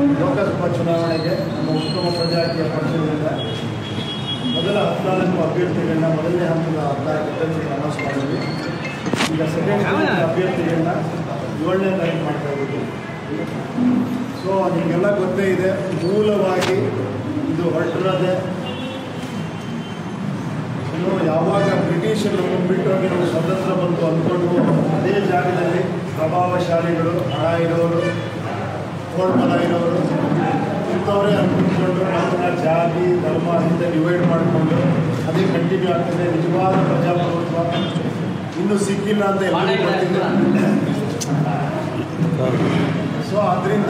ಲೋಕಸಭಾ ಚುನಾವಣೆಗೆ ನಮ್ಮ ಉತ್ತಮ ಪ್ರಜಾಕೀಯ ಪಕ್ಷದಿಂದ ಮೊದಲ ಹದಿನಾಲ್ಕು ಅಭ್ಯರ್ಥಿಗಳನ್ನ ಮೊದಲನೇ ಹಂತದ ಹದಿನಾಲ್ಕು ಅಭ್ಯರ್ಥಿಗಳನ್ನ ಅನೌನ್ಸ್ ಮಾಡಿದ್ವಿ ಈಗ ಸೆಕೆಂಡ್ ಅಭ್ಯರ್ಥಿಗಳನ್ನ ಏಳನೇ ತಾರೀಕು ಮಾಡ್ತಾ ಇದ್ದೀವಿ ಸೊ ನಿಮಗೆಲ್ಲ ಗೊತ್ತೇ ಇದೆ ಮೂಲವಾಗಿ ಇದು ಹೊರಟಿರೋದೆ ಇನ್ನು ಯಾವಾಗ ಬ್ರಿಟಿಷರು ನಮ್ಮನ್ನು ಬಿಟ್ಟೋಗಿ ನಾವು ಸ್ವತಂತ್ರ ಬಂತು ಅಂದ್ಕೊಂಡು ಅದೇ ಜಾಗದಲ್ಲಿ ಪ್ರಭಾವಶಾಲಿಗಳು ಹಣ ಇರೋರು ಕೋಡ್ಬಲ ಇರೋರು ಇಂಥವರೇ ಅಂದ್ಕೊಂಡು ನಮ್ಮನ್ನ ಜಾತಿ ಧರ್ಮ ಅಂತ ಡಿವೈಡ್ ಮಾಡಿಕೊಂಡು ಅದೇ ಕಂಟಿನ್ಯೂ ಆಗ್ತದೆ ನಿಜವಾದ ಪ್ರಜಾಪ್ರಭುತ್ವ ಇನ್ನೂ ಸಿಕ್ಕಿಲ್ಲ ಅಂತ ಎಲ್ಲರಿಗೂ ಗೊತ್ತಿದೆ ಸೊ ಅದರಿಂದ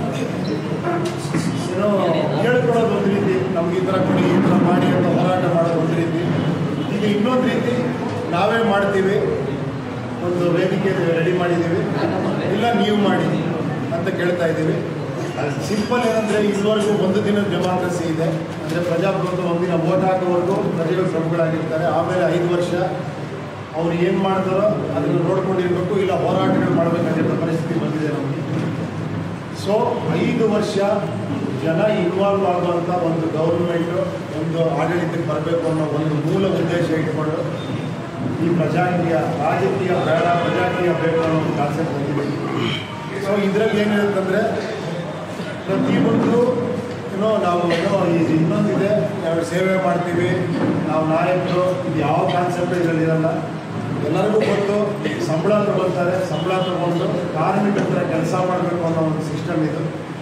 ಏನೋ ಹೇಳ್ಕೊಳ್ಳೋದು ಒಂದು ರೀತಿ ನಮ್ಗೆ ಈ ಥರ ಕೊಡಿ ಈ ಥರ ಮಾಡಿ ಅಂತ ಹೋರಾಟ ಮಾಡೋದು ಒಂದು ರೀತಿ ಈಗ ಇನ್ನೊಂದು ರೀತಿ ನಾವೇ ಮಾಡ್ತೀವಿ ಒಂದು ವೇದಿಕೆ ರೆಡಿ ಮಾಡಿದ್ದೀವಿ ಇಲ್ಲ ನೀವು ಮಾಡಿ ಅಂತ ಕೇಳ್ತಾ ಇದ್ದೀವಿ ಸಿಂಪಲ್ ಏನಂದರೆ ಇದುವರೆಗೂ ಒಂದು ದಿನದ ಡೆಮಾಕ್ರಸಿ ಇದೆ ಅಂದರೆ ಪ್ರಜಾಪ್ರಭುತ್ವ ಒಂದಿನ ವೋಟ್ ಹಾಕೋವರೆಗೂ ಪ್ರಜೆಗಳು ಪ್ರಭುಗಳಾಗಿರ್ತಾರೆ ಆಮೇಲೆ ಐದು ವರ್ಷ ಅವ್ರು ಏನು ಮಾಡ್ತಾರೋ ಅದನ್ನು ನೋಡ್ಕೊಂಡಿರ್ಬೇಕು ಇಲ್ಲ ಹೋರಾಟಗಳು ಮಾಡಬೇಕಾಗಿರೋ ಪರಿಸ್ಥಿತಿ ಬಂದಿದೆ ನಮಗೆ ಸೊ ಐದು ವರ್ಷ ಜನ ಇನ್ವಾಲ್ವ್ ಆಗುವಂಥ ಒಂದು ಗೌರ್ಮೆಂಟು ಒಂದು ಆಡಳಿತಕ್ಕೆ ಬರಬೇಕು ಅನ್ನೋ ಒಂದು ಮೂಲ ಉದ್ದೇಶ ಇಟ್ಕೊಂಡು ಈ ಪ್ರಜಾಕೀಯ ರಾಜಕೀಯ ಬೇಡ ಪ್ರಜಾಕೀಯ ಬೇಕು ಅನ್ನೋ ಒಂದು ಕಾನ್ಸೆಪ್ಟ್ ಬಂದಿದೆ ಸೊ ಇದರಲ್ಲಿ ಏನಿರುತ್ತಂದರೆ ಪ್ರತಿಯೊಂದು ಏನೋ ನಾವು ಏನೋ ಈ ಇನ್ನೊಂದಿದೆ ಎರಡು ಸೇವೆ ಮಾಡ್ತೀವಿ ನಾವು ನಾಯಕರು ಇದು ಯಾವ ಕಾನ್ಸೆಪ್ಟ್ ಇದರಲ್ಲಿ ಇರಲ್ಲ ಎಲ್ಲರಿಗೂ ಗೊತ್ತು ಸಂಬಳ ತಗೊಳ್ತಾರೆ ಸಂಬಳ ತಗೊಂಡು ಕಾರ್ಮಿಕರ ಹತ್ರ ಕೆಲಸ ಮಾಡಬೇಕು ಅನ್ನೋ ಒಂದು ಸಿಸ್ಟಮ್ ಇದು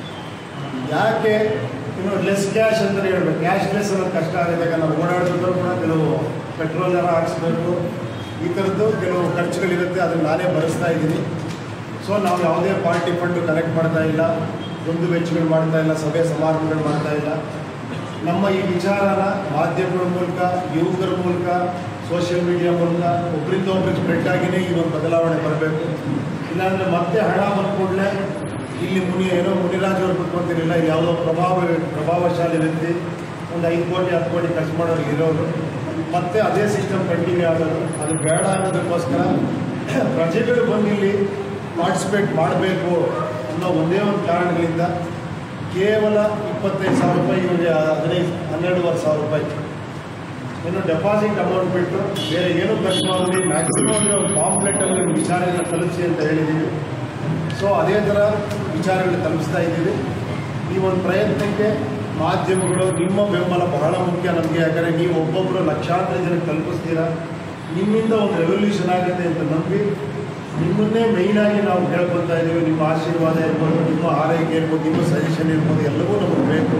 ಯಾಕೆ ಇನ್ನು ಲೆಸ್ ಕ್ಯಾಶ್ ಅಂತಲೇ ಹೇಳ್ಬೇಕು ಕ್ಯಾಶ್ ಲೆಸ್ ಅನ್ನೋದು ಕಷ್ಟ ಆಗಿದೆ ಈಗ ನಾವು ಓಡಾಡಬೇಕಾದ್ರೂ ಕೂಡ ಕೆಲವು ಪೆಟ್ರೋಲ್ ಎಲ್ಲ ಹಾಕ್ಸ್ಬೇಕು ಈ ಥರದ್ದು ಕೆಲವು ಖರ್ಚುಗಳಿರುತ್ತೆ ಅದನ್ನು ನಾನೇ ಭರಿಸ್ತಾ ಇದ್ದೀನಿ ಸೊ ನಾವು ಯಾವುದೇ ಪಾರ್ಟಿ ಫಂಡು ಕಲೆಕ್ಟ್ ಮಾಡ್ತಾ ಇಲ್ಲ ಒಂದು ವೆಚ್ಚಗಳು ಮಾಡ್ತಾ ಇಲ್ಲ ಸಭೆ ಸಮಾರಂಭಗಳು ಮಾಡ್ತಾ ಇಲ್ಲ ನಮ್ಮ ಈ ವಿಚಾರನ ಮಾಧ್ಯಮಗಳ ಮೂಲಕ ಯುವಕರ ಮೂಲಕ ಸೋಷಿಯಲ್ ಮೀಡಿಯಾ ಮೂಲಕ ಒಬ್ಬರಿಂದ ಒಬ್ಬರಿಗೆ ಸ್ಪ್ರೆಡ್ ಆಗಿನೇ ಈ ಒಂದು ಬದಲಾವಣೆ ಬರಬೇಕು ಇಲ್ಲಾಂದರೆ ಮತ್ತೆ ಹಣ ಬಂದ ಕೂಡಲೇ ಇಲ್ಲಿ ಮುನಿ ಏನೋ ಮುನಿರಾಜ್ ಅವರು ಕುತ್ಕೊಂತಿರಲಿಲ್ಲ ಇಲ್ಲಿ ಯಾವುದೋ ಪ್ರಭಾವ ಪ್ರಭಾವಶಾಲಿ ವ್ಯಕ್ತಿ ಒಂದು ಐದು ಕೋಟಿ ಹತ್ತು ಕೋಟಿ ಖರ್ಚು ಮಾಡೋರು ಇರೋರು ಮತ್ತೆ ಅದೇ ಸಿಸ್ಟಮ್ ಕಂಟಿನ್ಯೂ ಆಗೋದು ಅದು ಬೇಡ ಅನ್ನೋದಕ್ಕೋಸ್ಕರ ಪ್ರಜೆಗಳು ಬಂದು ಇಲ್ಲಿ ಪಾರ್ಟಿಸಿಪೇಟ್ ಮಾಡಬೇಕು ಅನ್ನೋ ಒಂದೇ ಒಂದು ಕಾರಣಗಳಿಂದ ಕೇವಲ ಇಪ್ಪತ್ತೈದು ಸಾವಿರ ರೂಪಾಯಿ ಇವರಿಗೆ ಹದಿನೈದು ಹನ್ನೆರಡುವರೆ ಸಾವಿರ ರೂಪಾಯಿ ಇನ್ನು ಡೆಪಾಸಿಟ್ ಅಮೌಂಟ್ ಬಿಟ್ಟು ಬೇರೆ ಏನು ಖರ್ಚು ಮಾಡೋದು ಮ್ಯಾಕ್ಸಿಮಮ್ ಅಂದರೆ ಒಂದು ಪಾಂಪ್ಲೆಟಲ್ಲಿ ಒಂದು ವಿಚಾರಗಳನ್ನ ತಲುಪಿಸಿ ಅಂತ ಹೇಳಿದ್ದೀವಿ ಸೊ ಅದೇ ಥರ ವಿಚಾರಗಳು ತಲುಪಿಸ್ತಾ ಇದ್ದೀವಿ ಈ ಒಂದು ಪ್ರಯತ್ನಕ್ಕೆ ಮಾಧ್ಯಮಗಳು ನಿಮ್ಮ ಬೆಂಬಲ ಬಹಳ ಮುಖ್ಯ ನಮಗೆ ಯಾಕಂದರೆ ನೀವು ಒಬ್ಬೊಬ್ಬರು ಲಕ್ಷಾಂತರ ಜನಕ್ಕೆ ತಲುಪಿಸ್ತೀರಾ ನಿಮ್ಮಿಂದ ಒಂದು ರೆವಲ್ಯೂಷನ್ ಆಗುತ್ತೆ ಅಂತ ನಂಬಿ ನಿಮ್ಮನ್ನೇ ಮೇಯ್ನಾಗಿ ನಾವು ಕೇಳ್ಕೊತಾ ಇದ್ದೀವಿ ನಿಮ್ಮ ಆಶೀರ್ವಾದ ಇರ್ಬೋದು ನಿಮ್ಮ ಆರೈಕೆ ಇರ್ಬೋದು ನಿಮ್ಮ ಸಜೆಷನ್ ಇರ್ಬೋದು ಎಲ್ಲವೂ ನಮಗೆ ಬೇಕು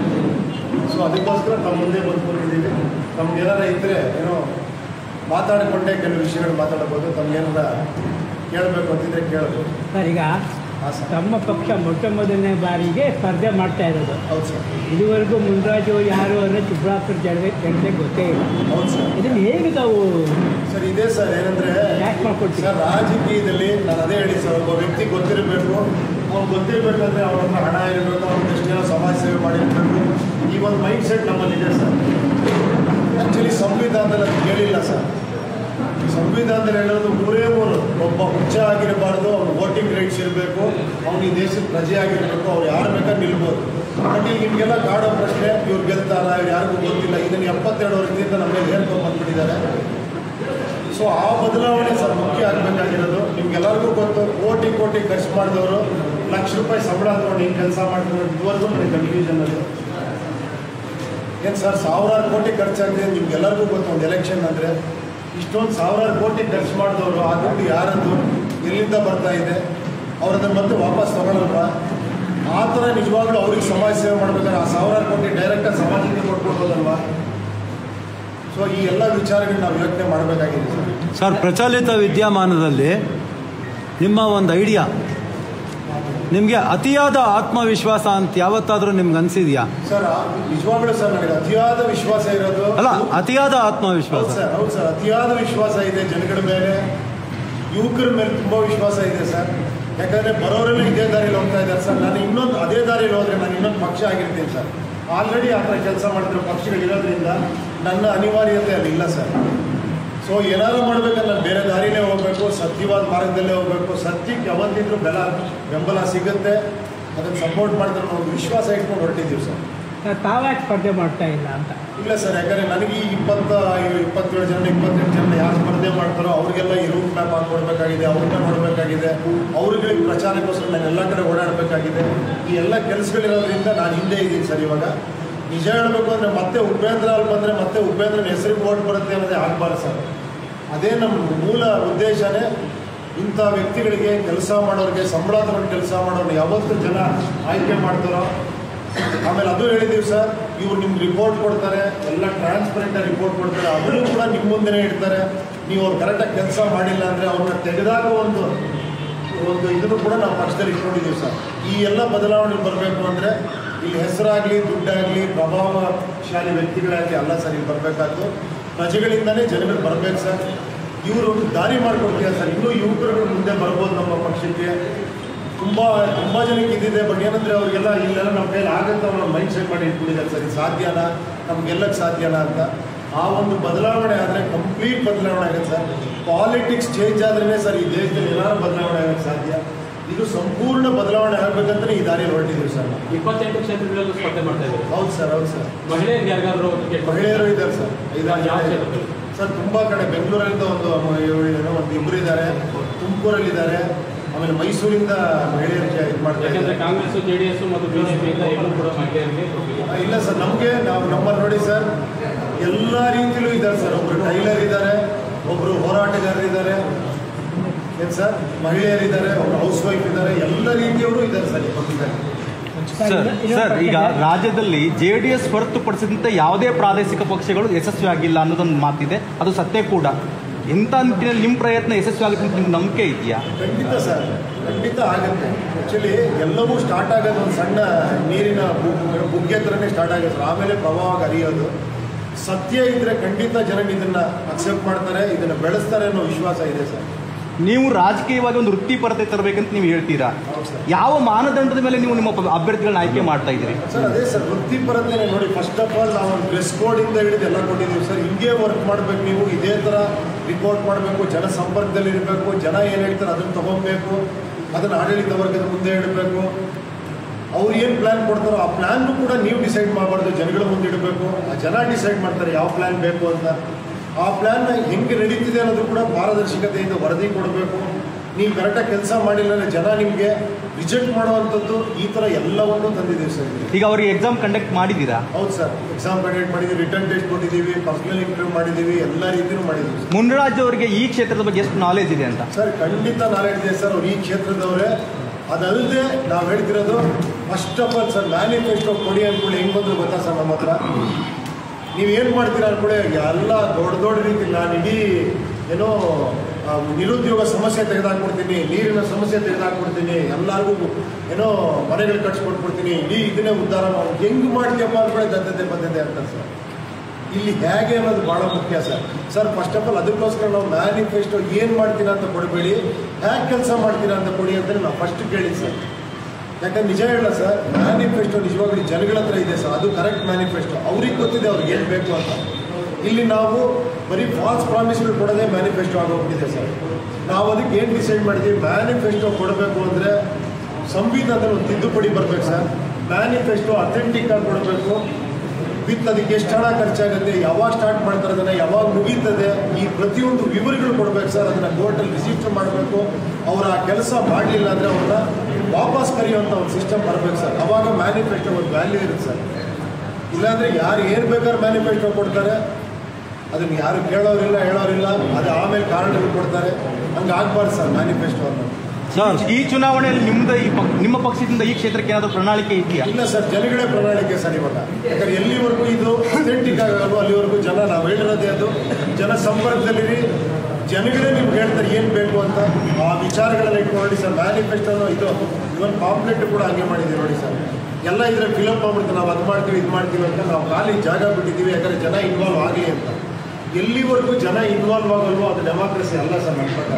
ಸೊ ಅದಕ್ಕೋಸ್ಕರ ನಮ್ಮ ಮುಂದೆ ಬಂದ್ಕೊಂಡಿದ್ದೀವಿ ನಮ್ಗೆ ಏನಾರ ಇದ್ದರೆ ಏನೋ ಮಾತಾಡಿಕೊಂಡೇ ಕೆಲವು ವಿಷಯಗಳು ಮಾತಾಡ್ಬೋದು ತಮ್ಗೆ ಏನಾರ ಕೇಳಬೇಕು ಅಂತಿದ್ರೆ ಕೇಳ್ಬೋದು ಸರ್ ಈಗ ಹಾಂ ಸರ್ ತಮ್ಮ ಪಕ್ಷ ಮೊಟ್ಟ ಮೊದಲನೇ ಬಾರಿಗೆ ಸ್ಪರ್ಧೆ ಮಾಡ್ತಾ ಇರೋದು ಹೌದು ಸರ್ ಇದುವರೆಗೂ ಮುನ್ರಾಜು ಯಾರು ಅಂದರೆ ಚಿಕ್ಕಬಳ್ಳಾಪುರ ಜನತೆ ಜನತೆ ಗೊತ್ತೇ ಇಲ್ಲ ಹೌದು ಸರ್ ಇದನ್ನು ಹೇಗೆ ತಾವು ಸರ್ ಇದೇ ಸರ್ ಏನಂದ್ರೆ ಯಾಕೆ ಮಾಡ್ಕೊಡ್ತೀವಿ ಸರ್ ರಾಜಕೀಯದಲ್ಲಿ ನಾನು ಅದೇ ಹೇಳಿ ಸರ್ ಒಬ್ಬ ವ್ಯಕ್ತಿ ಗೊತ್ತಿರಬೇಕು ಅವ್ನು ಗೊತ್ತಿರಬೇಕಂದ್ರೆ ಅವ್ರ ಹತ್ರ ಹಣ ಇರಬೇಕು ಅವ್ನು ಎಷ್ಟು ಜನ ಸಮಾಜ ಸೇವೆ ಮಾಡಿರಬೇಕು ಈ ಒಂದು ಮೈಂಡ್ ಸೆಟ್ ನಮ್ಮಲ್ಲಿದೆ ಸರ್ ಆ್ಯಕ್ಚುಲಿ ಸಂವಿಧಾನದಲ್ಲಿ ಅದು ಹೇಳಿಲ್ಲ ಸರ್ ಸಂವಿಧಾನದಲ್ಲಿ ಹೇಳೋದು ಮೂರೇ ಮೂರು ಒಬ್ಬ ಹುಚ್ಚ ಆಗಿರಬಾರ್ದು ಅವ್ನು ವೋಟಿಂಗ್ ರೈಟ್ಸ್ ಇರಬೇಕು ಅವ್ನು ಈ ದೇಶದ ಪ್ರಜೆ ಆಗಿರಬೇಕು ಅವ್ರು ಯಾರು ಬೇಕಾದ್ರೆ ನಿಲ್ಬೋದು ಬಟ್ ಈಗ ನಿಮಗೆಲ್ಲ ಕಾಡೋ ಪ್ರಶ್ನೆ ಇವ್ರು ಗೆಲ್ತಾರ ಇವ್ರು ಯಾರಿಗೂ ಗೊತ್ತಿಲ್ಲ ಇದನ್ನು ಎಪ್ಪತ್ತೆರಡು ವರ್ಷದಿಂದ ನಮ್ಮ ಮೇಲೆ ಹೇಳ್ಕೊಂಡು ಬಂದ್ಬಿಟ್ಟಿದ್ದಾರೆ ಸೊ ಆ ಬದಲಾವಣೆ ಸರ್ ಮುಖ್ಯ ಆಗಬೇಕಾಗಿರೋದು ನಿಮ್ಗೆಲ್ಲರಿಗೂ ಗೊತ್ತು ಕೋಟಿ ಕೋಟಿ ಖರ್ಚು ಮಾಡಿದವರು ಲಕ್ಷ ರೂಪಾಯಿ ಸಂಬಳ ತಗೊಂಡು ಹಿಂಗೆ ಕೆಲಸ ಮಾಡ್ಕೊಂಡು ಇದುವರೆಗೂ ನನಗೆ ಕನ್ಫ್ಯೂಷನ್ ಅದು ಏನು ಸರ್ ಸಾವಿರಾರು ಕೋಟಿ ಖರ್ಚಾಗಿದೆ ನಿಮ್ಗೆಲ್ಲರಿಗೂ ಗೊತ್ತು ಒಂದು ಎಲೆಕ್ಷನ್ ಅಂದರೆ ಇಷ್ಟೊಂದು ಸಾವಿರಾರು ಕೋಟಿ ಖರ್ಚು ಮಾಡಿದವರು ಆ ದುಡ್ಡು ಯಾರದ್ದು ಎಲ್ಲಿಂದ ಬರ್ತಾ ಇದೆ ಅವ್ರು ಅದನ್ನು ಮತ್ತೆ ವಾಪಸ್ ತಗೊಳ್ಳಲ್ವಾ ಆ ಥರ ನಿಜವಾಗ್ಲೂ ಅವ್ರಿಗೆ ಸಮಾಜ ಸೇವೆ ಮಾಡ್ಬೇಕಾದ್ರೆ ಆ ಸಾವಿರಾರು ಕೋಟಿ ಡೈರೆಕ್ಟಾಗಿ ಸಮಾಜಕ್ಕೆ ಕೊಟ್ಕೊಡ್ಬೋದಲ್ವಾ ಸೊ ಈ ಎಲ್ಲ ವಿಚಾರಗಳನ್ನ ನಾವು ಯೋಚನೆ ಮಾಡಬೇಕಾಗಿದೆ ಸರ್ ಸರ್ ಪ್ರಚಲಿತ ವಿದ್ಯಮಾನದಲ್ಲಿ ನಿಮ್ಮ ಒಂದು ಐಡಿಯಾ ನಿಮಗೆ ಅತಿಯಾದ ಆತ್ಮವಿಶ್ವಾಸ ಅಂತ ಯಾವತ್ತಾದರೂ ನಿಮ್ಗೆ ಅನಿಸಿದ್ಯಾ ಸರ್ ಆ- ನಿಜವಾಗ್ಲೂ ಸರ್ ನನಗೆ ಅತಿಯಾದ ವಿಶ್ವಾಸ ಇರೋದು ಅಲ್ಲ ಅತಿಯಾದ ಹೌದು ಆತ್ಮವಿಶ್ವಾಸ ಸರ್ ಹೌದು ಸರ್ ಅತಿಯಾದ ವಿಶ್ವಾಸ ಇದೆ ಜನಗಳ ಮೇಲೆ ಯುವಕರ ಮೇಲೆ ತುಂಬ ವಿಶ್ವಾಸ ಇದೆ ಸರ್ ಯಾಕಂದರೆ ಬರೋರೆಲ್ಲ ಇದೇ ದಾರಿಯಲ್ಲಿ ಹೋಗ್ತಾ ಇದ್ದಾರೆ ಸರ್ ನಾನು ಇನ್ನೊಂದು ಅದೇ ದಾರಿಯಲ್ಲಿ ಹೋದರೆ ನಾನು ಇನ್ನೊಂದು ಪಕ್ಷ ಆಗಿರ್ತೀನಿ ಸರ್ ಆಲ್ರೆಡಿ ಆ ಥರ ಕೆಲಸ ಮಾಡ್ತಿರೋ ಪಕ್ಷಗಳಿರೋದ್ರಿಂದ ನನ್ನ ಅನಿವಾರ್ಯತೆ ಅಲ್ಲಿಲ್ಲ ಸರ್ ಸೊ ಏನಾದ್ರು ಮಾಡ್ಬೇಕಂದ್ರೆ ನಾನು ಬೇರೆ ದಾರಿನೇ ಹೋಗಬೇಕು ಸತ್ಯವಾದ ಮಾರ್ಗದಲ್ಲೇ ಹೋಗಬೇಕು ಸತ್ಯಕ್ಕೆ ಯಾವತ್ತಿದ್ರೂ ಬೆಲ ಬೆಂಬಲ ಸಿಗುತ್ತೆ ಅದನ್ನು ಸಪೋರ್ಟ್ ಮಾಡಿದ್ರೆ ನಾವು ವಿಶ್ವಾಸ ಇಟ್ಕೊಂಡು ಹೊರಟಿದ್ದೀವಿ ಸರ್ ಸರ್ ತಾವ್ಯಾಕೆ ಸ್ಪರ್ಧೆ ಮಾಡ್ತಾ ಇಲ್ಲ ಅಂತ ಇಲ್ಲ ಸರ್ ಯಾಕಂದರೆ ನನಗೆ ಈ ಇಪ್ಪತ್ತ ಇಪ್ಪತ್ತೇಳು ಜನ ಇಪ್ಪತ್ತೆಂಟು ಜನ ಯಾರು ಸ್ಪರ್ಧೆ ಮಾಡ್ತಾರೋ ಅವ್ರಿಗೆಲ್ಲ ಈ ರೂಟ್ ಮ್ಯಾಪ್ ಹಾಕ್ಕೊಡ್ಬೇಕಾಗಿದೆ ಅವ್ರನ್ನ ನೋಡಬೇಕಾಗಿದೆ ಅವ್ರಿಗೆ ಪ್ರಚಾರಕ್ಕೋಸ್ಕರ ನಾನು ಎಲ್ಲ ಕಡೆ ಓಡಾಡಬೇಕಾಗಿದೆ ಈ ಎಲ್ಲ ಕೆಲಸಗಳಿರೋದ್ರಿಂದ ನಾನು ಹಿಂದೆ ಇದ್ದೀನಿ ಸರ್ ಇವಾಗ ನಿಜ ಹೇಳಬೇಕು ಅಂದರೆ ಮತ್ತೆ ಉಪೇಂದ್ರ ಅಲ್ಲಿ ಬಂದರೆ ಮತ್ತೆ ಉಪೇಂದ್ರನ ಹೆಸರಿಗೆ ಓಟ್ ಬರುತ್ತೆ ಅನ್ನೋದೇ ಆಗಬಾರ್ದು ಸರ್ ಅದೇ ನಮ್ಮ ಮೂಲ ಉದ್ದೇಶನೇ ಇಂಥ ವ್ಯಕ್ತಿಗಳಿಗೆ ಕೆಲಸ ಮಾಡೋರಿಗೆ ಸಂಬಳ ತಗೊಂಡು ಕೆಲಸ ಮಾಡೋರು ಯಾವತ್ತು ಜನ ಆಯ್ಕೆ ಮಾಡ್ತಾರೋ ಆಮೇಲೆ ಅದು ಹೇಳಿದ್ದೀವಿ ಸರ್ ಇವ್ರು ನಿಮ್ಗೆ ರಿಪೋರ್ಟ್ ಕೊಡ್ತಾರೆ ಎಲ್ಲ ಟ್ರಾನ್ಸ್ಪರೆಂಟಾಗಿ ರಿಪೋರ್ಟ್ ಕೊಡ್ತಾರೆ ಅದನ್ನು ಕೂಡ ನಿಮ್ಮ ಮುಂದೆನೇ ಇಡ್ತಾರೆ ನೀವು ಅವ್ರು ಕರೆಕ್ಟಾಗಿ ಕೆಲಸ ಮಾಡಿಲ್ಲ ಅಂದರೆ ಅವ್ರನ್ನ ತೆಗೆದಾಗ ಒಂದು ಒಂದು ಇದನ್ನು ಕೂಡ ನಾವು ಪಕ್ಷದಲ್ಲಿ ಇಟ್ಕೊಂಡಿದ್ದೀವಿ ಸರ್ ಈ ಎಲ್ಲ ಬದಲಾವಣೆ ಬರಬೇಕು ಅಂದರೆ ಇಲ್ಲಿ ಹೆಸರಾಗಲಿ ದುಡ್ಡಾಗಲಿ ಪ್ರಭಾವಶಾಲಿ ವ್ಯಕ್ತಿಗಳಾಗಲಿ ಅಲ್ಲ ಸರ್ ಇಲ್ಲಿ ಬರಬೇಕಾದ್ದು ಪ್ರಜೆಗಳಿಂದನೇ ಜನಗಳು ಬರಬೇಕು ಸರ್ ಇವರು ದಾರಿ ಮಾಡಿಕೊಡ್ತೀರಾ ಸರ್ ಇನ್ನೂ ಯುವಕರುಗಳು ಮುಂದೆ ಬರ್ಬೋದು ನಮ್ಮ ಪಕ್ಷಕ್ಕೆ ತುಂಬ ತುಂಬ ಜನಕ್ಕೆ ಇದಿದೆ ಬಟ್ ಏನಂದರೆ ಅವ್ರಿಗೆಲ್ಲ ಇಲ್ಲೆಲ್ಲ ನಮ್ಮ ಕೈಲಿ ಆಗುತ್ತೆ ಅನ್ನೋ ಮೈಂಡ್ ಸೆಟ್ ಮಾಡಿ ಇಟ್ಕೊಂಡಿದ್ದಾರೆ ಸರ್ ಇದು ಸಾಧ್ಯನಾ ನಮ್ಗೆಲ್ಲಕ್ಕೆ ಸಾಧ್ಯನಾ ಅಂತ ಆ ಒಂದು ಬದಲಾವಣೆ ಆದರೆ ಕಂಪ್ಲೀಟ್ ಬದಲಾವಣೆ ಆಗುತ್ತೆ ಸರ್ ಪಾಲಿಟಿಕ್ಸ್ ಚೇಂಜ್ ಆದ್ರೇ ಸರ್ ಈ ದೇಶದಲ್ಲಿ ಏನಾದ್ರು ಬದಲಾವಣೆ ಆಗೋಕ್ಕೆ ಸಾಧ್ಯ ಇದು ಸಂಪೂರ್ಣ ಬದಲಾವಣೆ ಆಗಬೇಕಂತಲೇ ಈ ದಾರಿಯಲ್ಲಿ ಹೊರಟಿದ್ದೀವಿ ಸರ್ ನಾವು. ಇಪ್ಪತ್ತೆಂಟು ಕ್ಷೇತ್ರಗಳಲ್ಲೂ ಸ್ಪರ್ಧೆ ಮಾಡ್ತಾ ಇದ್ದಾರೆ ಹೌದು ಸರ್ ಹೌದು ಸರ್ ಮಹಿಳೆಯರಿಗೆ ಯಾರಿಗಾದ್ರು ಟಿಕೆಟ್ ಮಹಿಳೆಯರು ಇದ್ದಾರೆ ಸರ್ ಐದಾರು ಯಾವ ಜನ ಕ್ಷೇತ್ರದಲ್ಲಿ? ಇದ್ದಾರೆ. ಸರ್ ತುಂಬ ಕಡೆ ಬೆಂಗಳೂರಿಂದ ಒಂದು ಏನೋ ಒಂದು ಇಬ್ಬರು ಇದ್ದಾರೆ ತುಮಕೂರಲ್ಲಿದ್ದಾರೆ ಆಮೇಲೆ ಮೈಸೂರಿಂದ ಮಹಿಳೆಯರಿಗೆ ಇದು ಮಾಡ್ತಾ ಯಾಕಂದ್ರೆ ಇದ್ದಾರೆ ಕಾಂಗ್ರೆಸ್ ಜೆಡಿಎಸ್ ಮತ್ತು ಬಿಜೆಪಿಯಿಂದ ಎಲ್ಲೂ ಕೂಡ ಮಹಿಳೆಯರಿಗೆ ಕೊಟ್ಟಿಲ್ಲ. ಆ, ಇಲ್ಲ ಸರ್ ನಮಗೆ ನಾವು ನಮ್ಮಲ್ಲಿ ನೋಡಿ ಸರ್ ಎಲ್ಲ ರೀತಿಲೂ ಇದ್ದಾರೆ ಸರ್ ಒಬ್ರು ಟೈಲರ್ ಇದ್ದಾರೆ ಒಬ್ರು ಹೋರಾಟಗಾರರಿದ್ದಾರೆ ಏನು ಸರ್ ಮಹಿಳೆಯರಿದ್ದಾರೆ ಒಬ್ರು ಹೌಸ್ ವೈಫ್ ಇದ್ದಾರೆ ಎಲ್ಲ ರೀತಿಯವರು ಇದ್ದಾರೆ ಸರ್ ಈ ಪಕ್ಷದಲ್ಲಿ ಸರ್ ಇನ್ನೊಂದು ಸರ್ ಈಗ ಪ್ರಶ್ನೆ. ರಾಜ್ಯದಲ್ಲಿ ಜೆ ಡಿ ಎಸ್ ಹೊರತುಪಡಿಸಿದಂತೆ ಯಾವುದೇ ಪ್ರಾದೇಶಿಕ ಪಕ್ಷಗಳು ಯಶಸ್ವಿ ಆಗಿಲ್ಲ ಅನ್ನೋದೊಂದು ಮಾತಿದೆ ಅದು ಸತ್ಯ ಕೂಡ ಇಂಥ ನಿಟ್ಟಿನಲ್ಲಿ ನಿಮ್ಮ ಪ್ರಯತ್ನ ಯಶಸ್ವಿ ಆಗುತ್ತೆ ಅಂತ ನಿಮ್ಗೆ ನಂಬಿಕೆ ಇದೆಯಾ ಖಂಡಿತ ಸರ್ ಖಂಡಿತ ಆಗುತ್ತೆ ಆ್ಯಕ್ಚುಲಿ ಎಲ್ಲವೂ ಸ್ಟಾರ್ಟ್ ಆಗೋದು ಒಂದು ಸಣ್ಣ ನೀರಿನ ಬು- ಬುಗ್ಗೆ ಥರನೇ ಸ್ಟಾರ್ಟ್ ಆಗುತ್ತೆ ಸರ್ ಆಮೇಲೆ ಪ್ರವಾಹ ಹರಿಯೋದು ಸತ್ಯ ಇದ್ದರೆ ಖಂಡಿತ ಜನರು ಇದನ್ನು ಅಕ್ಸೆಪ್ಟ್ ಮಾಡ್ತಾರೆ ಇದನ್ನು ಬೆಳೆಸ್ತಾರೆ ಅನ್ನೋ ವಿಶ್ವಾಸ ಇದೆ ಸರ್ ನೀವು ರಾಜಕೀಯವಾಗಿ ಒಂದು ವೃತ್ತಿಪರತೆ ತರಬೇಕಂತ ನೀವು ಹೇಳ್ತೀರಾ ಹೌದು ಸರ್ ಯಾವ ಮಾನದಂಡದ ಮೇಲೆ ನೀವು ನಿಮ್ಮ ಪ- ಅಭ್ಯರ್ಥಿಗಳನ್ನ ಆಯ್ಕೆ ಮಾಡ್ತಾ ಇದ್ದೀರಿ ಸರ್ ಅದೇ ಸರ್ ವೃತ್ತಿಪರತೆನೆ ನೋಡಿ ಫಸ್ಟ್ ಆಫ್ ಆಲ್ ನಾವು ಒಂದು ಡ್ರೆಸ್ ಕೋಡಿಂದ ಹಿಡಿದು ಎಲ್ಲ ಕೊಟ್ಟಿದ್ದೀವಿ ಸರ್ ಹಿಂಗೆ ವರ್ಕ್ ಮಾಡ್ಬೇಕು ನೀವು ಇದೇ ಥರ ರಿಪೋರ್ಟ್ ಮಾಡಬೇಕು ಜನ ಸಂಪರ್ಕದಲ್ಲಿ ಇರಬೇಕು ಜನ ಏನು ಹೇಳ್ತಾರೆ ಅದನ್ನು ತೊಗೊಬೇಕು ಅದನ್ನು ಆಡಳಿತ ವರ್ಗದ ಮುಂದೆ ಇಡಬೇಕು ಅವ್ರು ಏನು ಪ್ಲ್ಯಾನ್ ಕೊಡ್ತಾರೋ ಆ ಪ್ಲ್ಯಾನ್ ಕೂಡ ನೀವು ಡಿಸೈಡ್ ಮಾಡಬಾರ್ದು ಜನಗಳ ಮುಂದೆ ಇಡಬೇಕು ಆ ಜನ ಡಿಸೈಡ್ ಮಾಡ್ತಾರೆ ಯಾವ ಪ್ಲ್ಯಾನ್ ಬೇಕು ಅಂತ ಆ ಪ್ಲ್ಯಾನ್ನ ಹೆಂಗೆ ನಡೀತಿದೆ ಅನ್ನೋದು ಕೂಡ ಪಾರದರ್ಶಕತೆಯಿಂದ ವರದಿ ಕೊಡಬೇಕು ನೀವು ಕರೆಕ್ಟಾಗಿ ಕೆಲಸ ಮಾಡಿಲ್ಲ ಅಂದ್ರೆ ಜನ ನಿಮಗೆ ರಿಜೆಕ್ಟ್ ಮಾಡುವಂಥದ್ದು ಈ ಥರ ಎಲ್ಲವನ್ನೂ ತಂದಿದ್ದೀವಿ ಸರ್ ಇಲ್ಲಿ. ಈಗ ಅವರಿಗೆ ಎಕ್ಸಾಮ್ ಕಂಡಕ್ಟ್ ಮಾಡಿದ್ದೀರಾ ಹೌದು ಸರ್ ಎಕ್ಸಾಮ್ ಕಂಡಕ್ಟ್ ಮಾಡಿದ್ದೀವಿ ರಿಟರ್ನ್ ಟೆಸ್ಟ್ ಕೊಟ್ಟಿದ್ದೀವಿ ಪರ್ಸನಲ್ ಇಂಟರ್ವ್ಯೂ ಮಾಡಿದ್ದೀವಿ ಎಲ್ಲ ರೀತಿಯೂ ಮಾಡಿದ್ದೀವಿ ಸರ್. ಮುನ್ರಾಜ್ ಅವರಿಗೆ ಈ ಕ್ಷೇತ್ರದ ಬಗ್ಗೆ ಎಷ್ಟು ನಾಲೆಜ್ ಇದೆ ಅಂತ ಸರ್ ಖಂಡಿತ ನಾಲೆಡ್ಜ್ ಇದೆ ಸರ್ ಅವ್ರು ಈ ಕ್ಷೇತ್ರದವರೇ ಅದಲ್ಲದೆ ನಾವು ಹೇಳ್ತಿರೋದು first of all sir manifesto ಕೊಡಿ ಅಂದ್ಕೊಳ್ಳಿ ಹೆಂಗೆ ಬಂದ್ರು ಗೊತ್ತಾ ಸರ್ ನಮ್ಮ ಹತ್ರ ನೀವೇನು ಮಾಡ್ತೀರಾ ಅಂದ್ಕೊಳ್ಳಿ ಎಲ್ಲ ದೊಡ್ಡ ದೊಡ್ಡ ರೀತಿ ನಾನು ಇಡೀ ಏನೋ ಆ, ನಿರುದ್ಯೋಗ ಸಮಸ್ಯೆ ತೆಗೆದಾಕ್ಬಿಡ್ತೀನಿ ನೀರಿನ ಸಮಸ್ಯೆ ತೆಗೆದಾಕ್ಬಿಡ್ತೀನಿ ಎಲ್ಲರಿಗೂ ಏನೋ ಮನೆಗಳು ಕಟ್ಸ್ಕೊಟ್ಬಿಡ್ತೀನಿ ಇಡೀ ಇದನ್ನೇ ಉದ್ಧಾರ ಮಾಡಿ ಹೆಂಗೆ ಮಾಡ್ತೀಯಪ್ಪ ಅಂದ್ಕೊಳ್ಳಿ ದದ್ದತೆ ಬಂದಿದೆ ಅಂತ ಸರ್ ಇಲ್ಲಿ ಹೇಗೆ ಅನ್ನೋದು ಭಾಳ ಮುಖ್ಯ sir sir first of all ಅದಕ್ಕೋಸ್ಕರ ನಾವು ಮ್ಯಾನಿಫೆಸ್ಟೋ ಏನು ಮಾಡ್ತೀರಾ ಅಂತ ಕೊಡಬೇಡಿ ಹೇಗೆ ಕೆಲಸ ಮಾಡ್ತೀರಾ ಅಂತ ಕೊಡಿ ಅಂತ ನಾವು ಫಸ್ಟ್ ಕೇಳಿ ಸರ್ ಯಾಕಂದ್ರೆ ನಿಜ ಹೇಳ ಸರ್ ಮ್ಯಾನಿಫೆಸ್ಟೋ ನಿಜವಾಗ್ಲೂ ಜನಗಳ ಹತ್ರ ಇದೆ ಸರ್ ಅದು ಕರೆಕ್ಟ್ ಮ್ಯಾನಿಫೆಸ್ಟೋ ಅವ್ರಿಗೆ ಗೊತ್ತಿದೆ ಅವ್ರಿಗೆ ಏನು ಬೇಕು ಅಂತ ಇಲ್ಲಿ ನಾವು ಬರೀ ಫಾಲ್ಸ್ ಪ್ರಾಮಿಸ್ಗಳು ಕೊಡೋದೇ ಮ್ಯಾನಿಫೆಸ್ಟೋ ಆಗೋಗ್ಬಿಟ್ಟಿದೆ ಸರ್ ನಾವು ಅದಕ್ಕೆ ಏನು ಡಿಸೈಡ್ ಮಾಡಿದ್ದೀವಿ ಮ್ಯಾನಿಫೆಸ್ಟೋ ಕೊಡಬೇಕು ಅಂದರೆ ಸಂವಿಧಾನದಲ್ಲಿ ಒಂದು ತಿದ್ದುಪಡಿ ಬರಬೇಕು ಸರ್ ಮ್ಯಾನಿಫೆಸ್ಟೋ ಅಥೆಂಟಿಕ್ ಆಗಿ ಕೊಡಬೇಕು ವಿತ್ ಅದಕ್ಕೆ ಎಷ್ಟು ಹಣ ಖರ್ಚಾಗುತ್ತೆ ಯಾವಾಗ ಸ್ಟಾರ್ಟ್ ಮಾಡ್ತಾರೆ ಅದನ್ನು ಯಾವಾಗ ಮುಗೀತದೆ ಈ ಪ್ರತಿಯೊಂದು ವಿವರಗಳು ಕೊಡ್ಬೇಕು ಸರ್ ಅದನ್ನು ಕೋರ್ಟಲ್ಲಿ ರಿಜಿಸ್ಟರ್ ಮಾಡಬೇಕು ಅವರ ಆ ಕೆಲಸ ಮಾಡಲಿಲ್ಲ ಅಂದರೆ ಅವ್ರನ್ನ ವಾಪಸ್ ಕರೆಯುವಂಥ ಒಂದು ಸಿಸ್ಟಮ್ ಬರಬೇಕು ಸರ್ ಅವಾಗ ಮ್ಯಾನಿಫೆಸ್ಟೋ ಒಂದು ವ್ಯಾಲ್ಯೂ ಇರುತ್ತೆ ಸರ್ ಇಲ್ಲಾಂದರೆ ಯಾರು ಏನು ಬೇಕಾದ್ರೆ ಮ್ಯಾನಿಫೆಸ್ಟೋ ಕೊಡ್ತಾರೆ ಅದನ್ನು ಯಾರು ಕೇಳೋರಿಲ್ಲ ಹೇಳೋರಿಲ್ಲ ಅದು ಆಮೇಲೆ ಕಾರಣಗಳು ಕೊಡ್ತಾರೆ ಹಂಗೆ ಆಗ್ಬಾರ್ದು ಸರ್ ಮ್ಯಾನಿಫೆಸ್ಟೋ ಅನ್ನೋದು ಸರ್ ಈ ಚುನಾವಣೆಯಲ್ಲಿ ನಿಮ್ದು ಈ ಪಕ್- ನಿಮ್ಮ ಪಕ್ಷದಿಂದ ಈ ಕ್ಷೇತ್ರಕ್ಕೆ ಏನಾದರೂ ಪ್ರಣಾಳಿಕೆ ಇದೆಯಾ ಇಲ್ಲ ಸರ್ ಜನಗಳೇ ಪ್ರಣಾಳಿಕೆ ಸರ್ ಇವಾಗ ಯಾಕಂದ್ರೆ ಎಲ್ಲಿವರೆಗೂ ಇದು ಅಥೆಂಟಿಕ್ ಆಗಲ್ವೋ ಅಲ್ಲಿವರೆಗೂ ಜನ ನಾವು ಹೇಳಿರೋದೇ ಅದು ಜನ ಸಂಪರ್ಕದಲ್ಲಿರಿ ಜನಗಳೇ ನಿಮ್ಗೆ ಹೇಳ್ತಾರೆ ಏನು ಬೇಕು ಅಂತ ಆ ವಿಚಾರಗಳೆಲ್ಲ ಇಟ್ಕೊಂಡು ಸರ್ ಮ್ಯಾನಿಫೆಸ್ಟೋನು ಇದು ಇವನ್ ಪಾಂಪ್ಲೆಟ್ ಕೂಡ ಹಾಗೆ ಮಾಡಿದ್ದೀವಿ ನೋಡಿ ಸರ್ ಎಲ್ಲ ಇದ್ರೆ ಫಿಲಪ್ ಮಾಡ್ಬಿಡ್ತೀವಿ ನಾವು ಅದು ಮಾಡ್ತೀವಿ ಇದು ಮಾಡ್ತೀವಿ ಅಂತ ನಾವು ಖಾಲಿ ಜಾಗ ಬಿಟ್ಟಿದ್ದೀವಿ ಯಾಕಂದ್ರೆ ಜನ ಇನ್ವಾಲ್ವ್ ಆಗಲಿ ಅಂತ ಎಲ್ಲಿವರೆಗೂ ಜನ ಇನ್ವಾಲ್ವ್ ಆಗಲ್ವೋ ಅದು ಡೆಮಾಕ್ರಸಿ ಅಲ್ಲ ಸರ್ ನನ್ನ ಪ್ರಕಾರ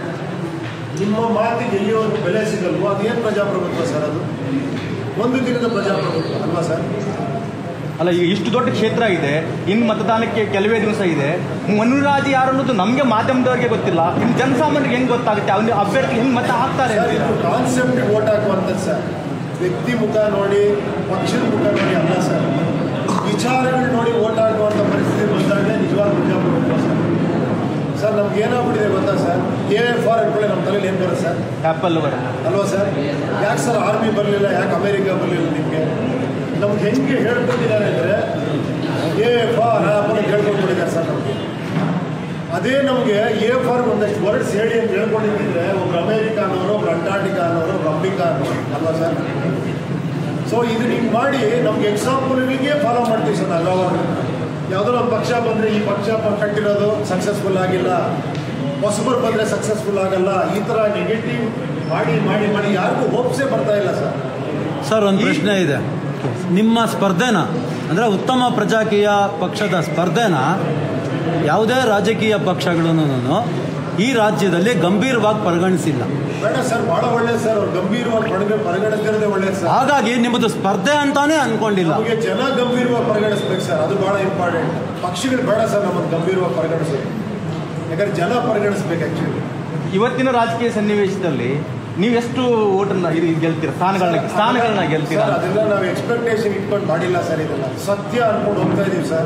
ನಿಮ್ಮ ಮಾತಿಗೆ ಎಲ್ಲಿವರೆಗೂ ಬೆಲೆ ಸಿಗಲ್ವೋ ಅದೇನು ಪ್ರಜಾಪ್ರಭುತ್ವ ಸರ್ ಅದು ಒಂದು ದಿನದ ಪ್ರಜಾಪ್ರಭುತ್ವ ಅಲ್ವಾ ಸರ್ ಅಲ್ಲ ಈಗ ಇಷ್ಟು ದೊಡ್ಡ ಕ್ಷೇತ್ರ ಇದೆ ಇನ್ನು ಮತದಾನಕ್ಕೆ ಕೆಲವೇ ದಿವಸ ಇದೆ ಮನುರಾಜ್ ಯಾರು ಅನ್ನೋದು ನಮಗೆ ಮಾಧ್ಯಮದವರಿಗೆ ಗೊತ್ತಿಲ್ಲ ಇನ್ನು ಜನಸಾಮಾನ್ಯರಿಗೆ ಹೆಂಗೆ ಗೊತ್ತಾಗುತ್ತೆ ಅವ್ನ ಅಭ್ಯರ್ಥಿ ಹೆಂಗೆ ಮತ ಹಾಕ್ತಾರೆ ಸರ್ ಅಂತೀರಾ? ಇದು ಕಾನ್ಸೆಪ್ಟ್ ಓಟ್ ಹಾಕುವಂಥದ್ದು ಸರ್ ವ್ಯಕ್ತಿ ಮುಖ ನೋಡಿ ಪಕ್ಷದ ಮುಖ ನೋಡಿ ಅಲ್ಲ ಸರ್ ವಿಚಾರಗಳು ನೋಡಿ ಓಟ್ ಹಾಕುವಂಥ ಪರಿಸ್ಥಿತಿ ಬಂದಾಗಲೇ ನಿಜವಾದ ಪ್ರಜಾಪ್ರಭುತ್ವ ಸರ್ ಸರ್ ನಮ್ಗೆ ಏನಾಗ್ಬಿಟ್ಟಿದೆ ಗೊತ್ತಾ ಸರ್ ಎ ಎಫ್ ಆರ್ ಅಂದ್ಕೊಳ್ಳಿ ನಮ್ಮ ತಲೆಯಲ್ಲಿ ಏನು ಬರುತ್ತೆ ಸರ್ ಆ್ಯಪಲ್ ಅವರ ಅಲ್ವಾ ಸರ್ ಯಾಕೆ ಸರ್ ಆರ್ಮಿ ಬರಲಿಲ್ಲ ಯಾಕೆ ಅಮೇರಿಕ ಬರಲಿಲ್ಲ ನಿಮಗೆ ನಮ್ಗೆ ಹೆಂಗೆ ಹೇಳ್ಕೊಟ್ಟಿದ್ದಾರೆ ಅಂದರೆ ಎ ಎಫ್ ಆರ್ ಅಂತ ಹೇಳ್ಕೊಟ್ಬಿಟ್ಟಿದ್ದಾರೆ ಸರ್ ನಮಗೆ ಅದೇ ನಮಗೆ ಎ ಎಫ್ ಆರ್ ಒಂದಷ್ಟು ವರ್ಡ್ಸ್ ಹೇಳಿ ಅಂತ ಹೇಳ್ಕೊಂಡಿದ್ದಿದ್ರೆ ಒಬ್ರು ಅಮೇರಿಕಾ ಅನ್ನೋರು ಒಬ್ರು ಅಂಟಾರ್ಟಿಕಾ ಅನ್ನೋರು ಒಬ್ರು ಅಂಬಿಕಾ ಅನ್ನೋರು ಅಲ್ವಾ ಸರ್ ಸೊ ಇದು ನೀವು ಮಾಡಿ ನಮ್ಗೆ ಎಕ್ಸಾಂಪಲ್ಗಳಿಗೆ ಫಾಲೋ ಮಾಡ್ತೀವಿ ಸರ್ ನಾವು ಯಾವಾಗ ಯಾವುದೋ ಒಂದು ಪಕ್ಷ ಬಂದರೆ ಈ ಪಕ್ಷ ಕಟ್ಟಿರೋದು ಸಕ್ಸಸ್ಫುಲ್ ಆಗಿಲ್ಲ ಹೊಸಬರು ಬಂದರೆ ಸಕ್ಸಸ್ಫುಲ್ ಆಗಲ್ಲ ಈ ಥರ ನೆಗೆಟಿವ್ ಮಾಡಿ ಮಾಡಿ ಮಾಡಿ ಯಾರಿಗೂ ಹೋಪ್ಸೇ ಬರ್ತಾ ಇಲ್ಲ ಸರ್ ಸರ್ ಒಂದು ಪ್ರಶ್ನೆ ಇದೆ ನಿಮ್ಮ ಸ್ಪರ್ಧೆನ ಅಂದರೆ ಉತ್ತಮ ಪ್ರಜಾಕೀಯ ಪಕ್ಷದ ಸ್ಪರ್ಧೆನ ಯಾವುದೇ ರಾಜಕೀಯ ಪಕ್ಷಗಳೂ ಈ ರಾಜ್ಯದಲ್ಲಿ ಗಂಭೀರವಾಗಿ ಪರಿಗಣಿಸಿಲ್ಲ ಬೇಡ ಸರ್ ಭಾಳ ಒಳ್ಳೇದು ಸರ್ ಅವ್ರು ಗಂಭೀರವಾಗಿ ಪರಿಗ ಪರಿಗಣಿಸಿರೋದೇ ಒಳ್ಳೇದು ಸರ್ ಹಾಗಾಗಿ ನಿಮ್ಮದು ಸ್ಪರ್ಧೆ ಅಂತಾನೆ ಅನ್ಕೊಂಡಿಲ್ಲ ನಮಗೆ ಜನ ಗಂಭೀರವಾಗಿ ಪರಿಗಣಿಸ್ಬೇಕು ಸರ್ ಅದು ಭಾಳ ಇಂಪಾರ್ಟೆಂಟ್ ಪಕ್ಷಿಗಳು ಬೇಡ ಸರ್ ನಮ್ಮನ್ನು ಗಂಭೀರವಾಗಿ ಪರಿಗಣಿಸೋದು ಯಾಕಂದ್ರೆ ಜನ ಪರಿಗಣಿಸ್ಬೇಕು ಆ್ಯಕ್ಚುಲಿ ಇವತ್ತಿನ ರಾಜಕೀಯ ಸನ್ನಿವೇಶದಲ್ಲಿ ನೀವೆಷ್ಟು ಓಟನ್ನ ಇದು ಗೆಲ್ತೀರಾ ಸ್ಥಾನಗಳನ್ನ ಸ್ಥಾನಗಳನ್ನ ಗೆಲ್ತೀರಾ ಸರ್ ಅದೆಲ್ಲ ನಾವು ಎಕ್ಸ್ಪೆಕ್ಟೇಷನ್ ಇಟ್ಕೊಂಡು ಮಾಡಿಲ್ಲ ಸರ್ ಇದೆಲ್ಲ ಸತ್ಯ ಅನ್ಕೊಂಡು ಹೋಗ್ತಾ ಇದೀವಿ ಸರ್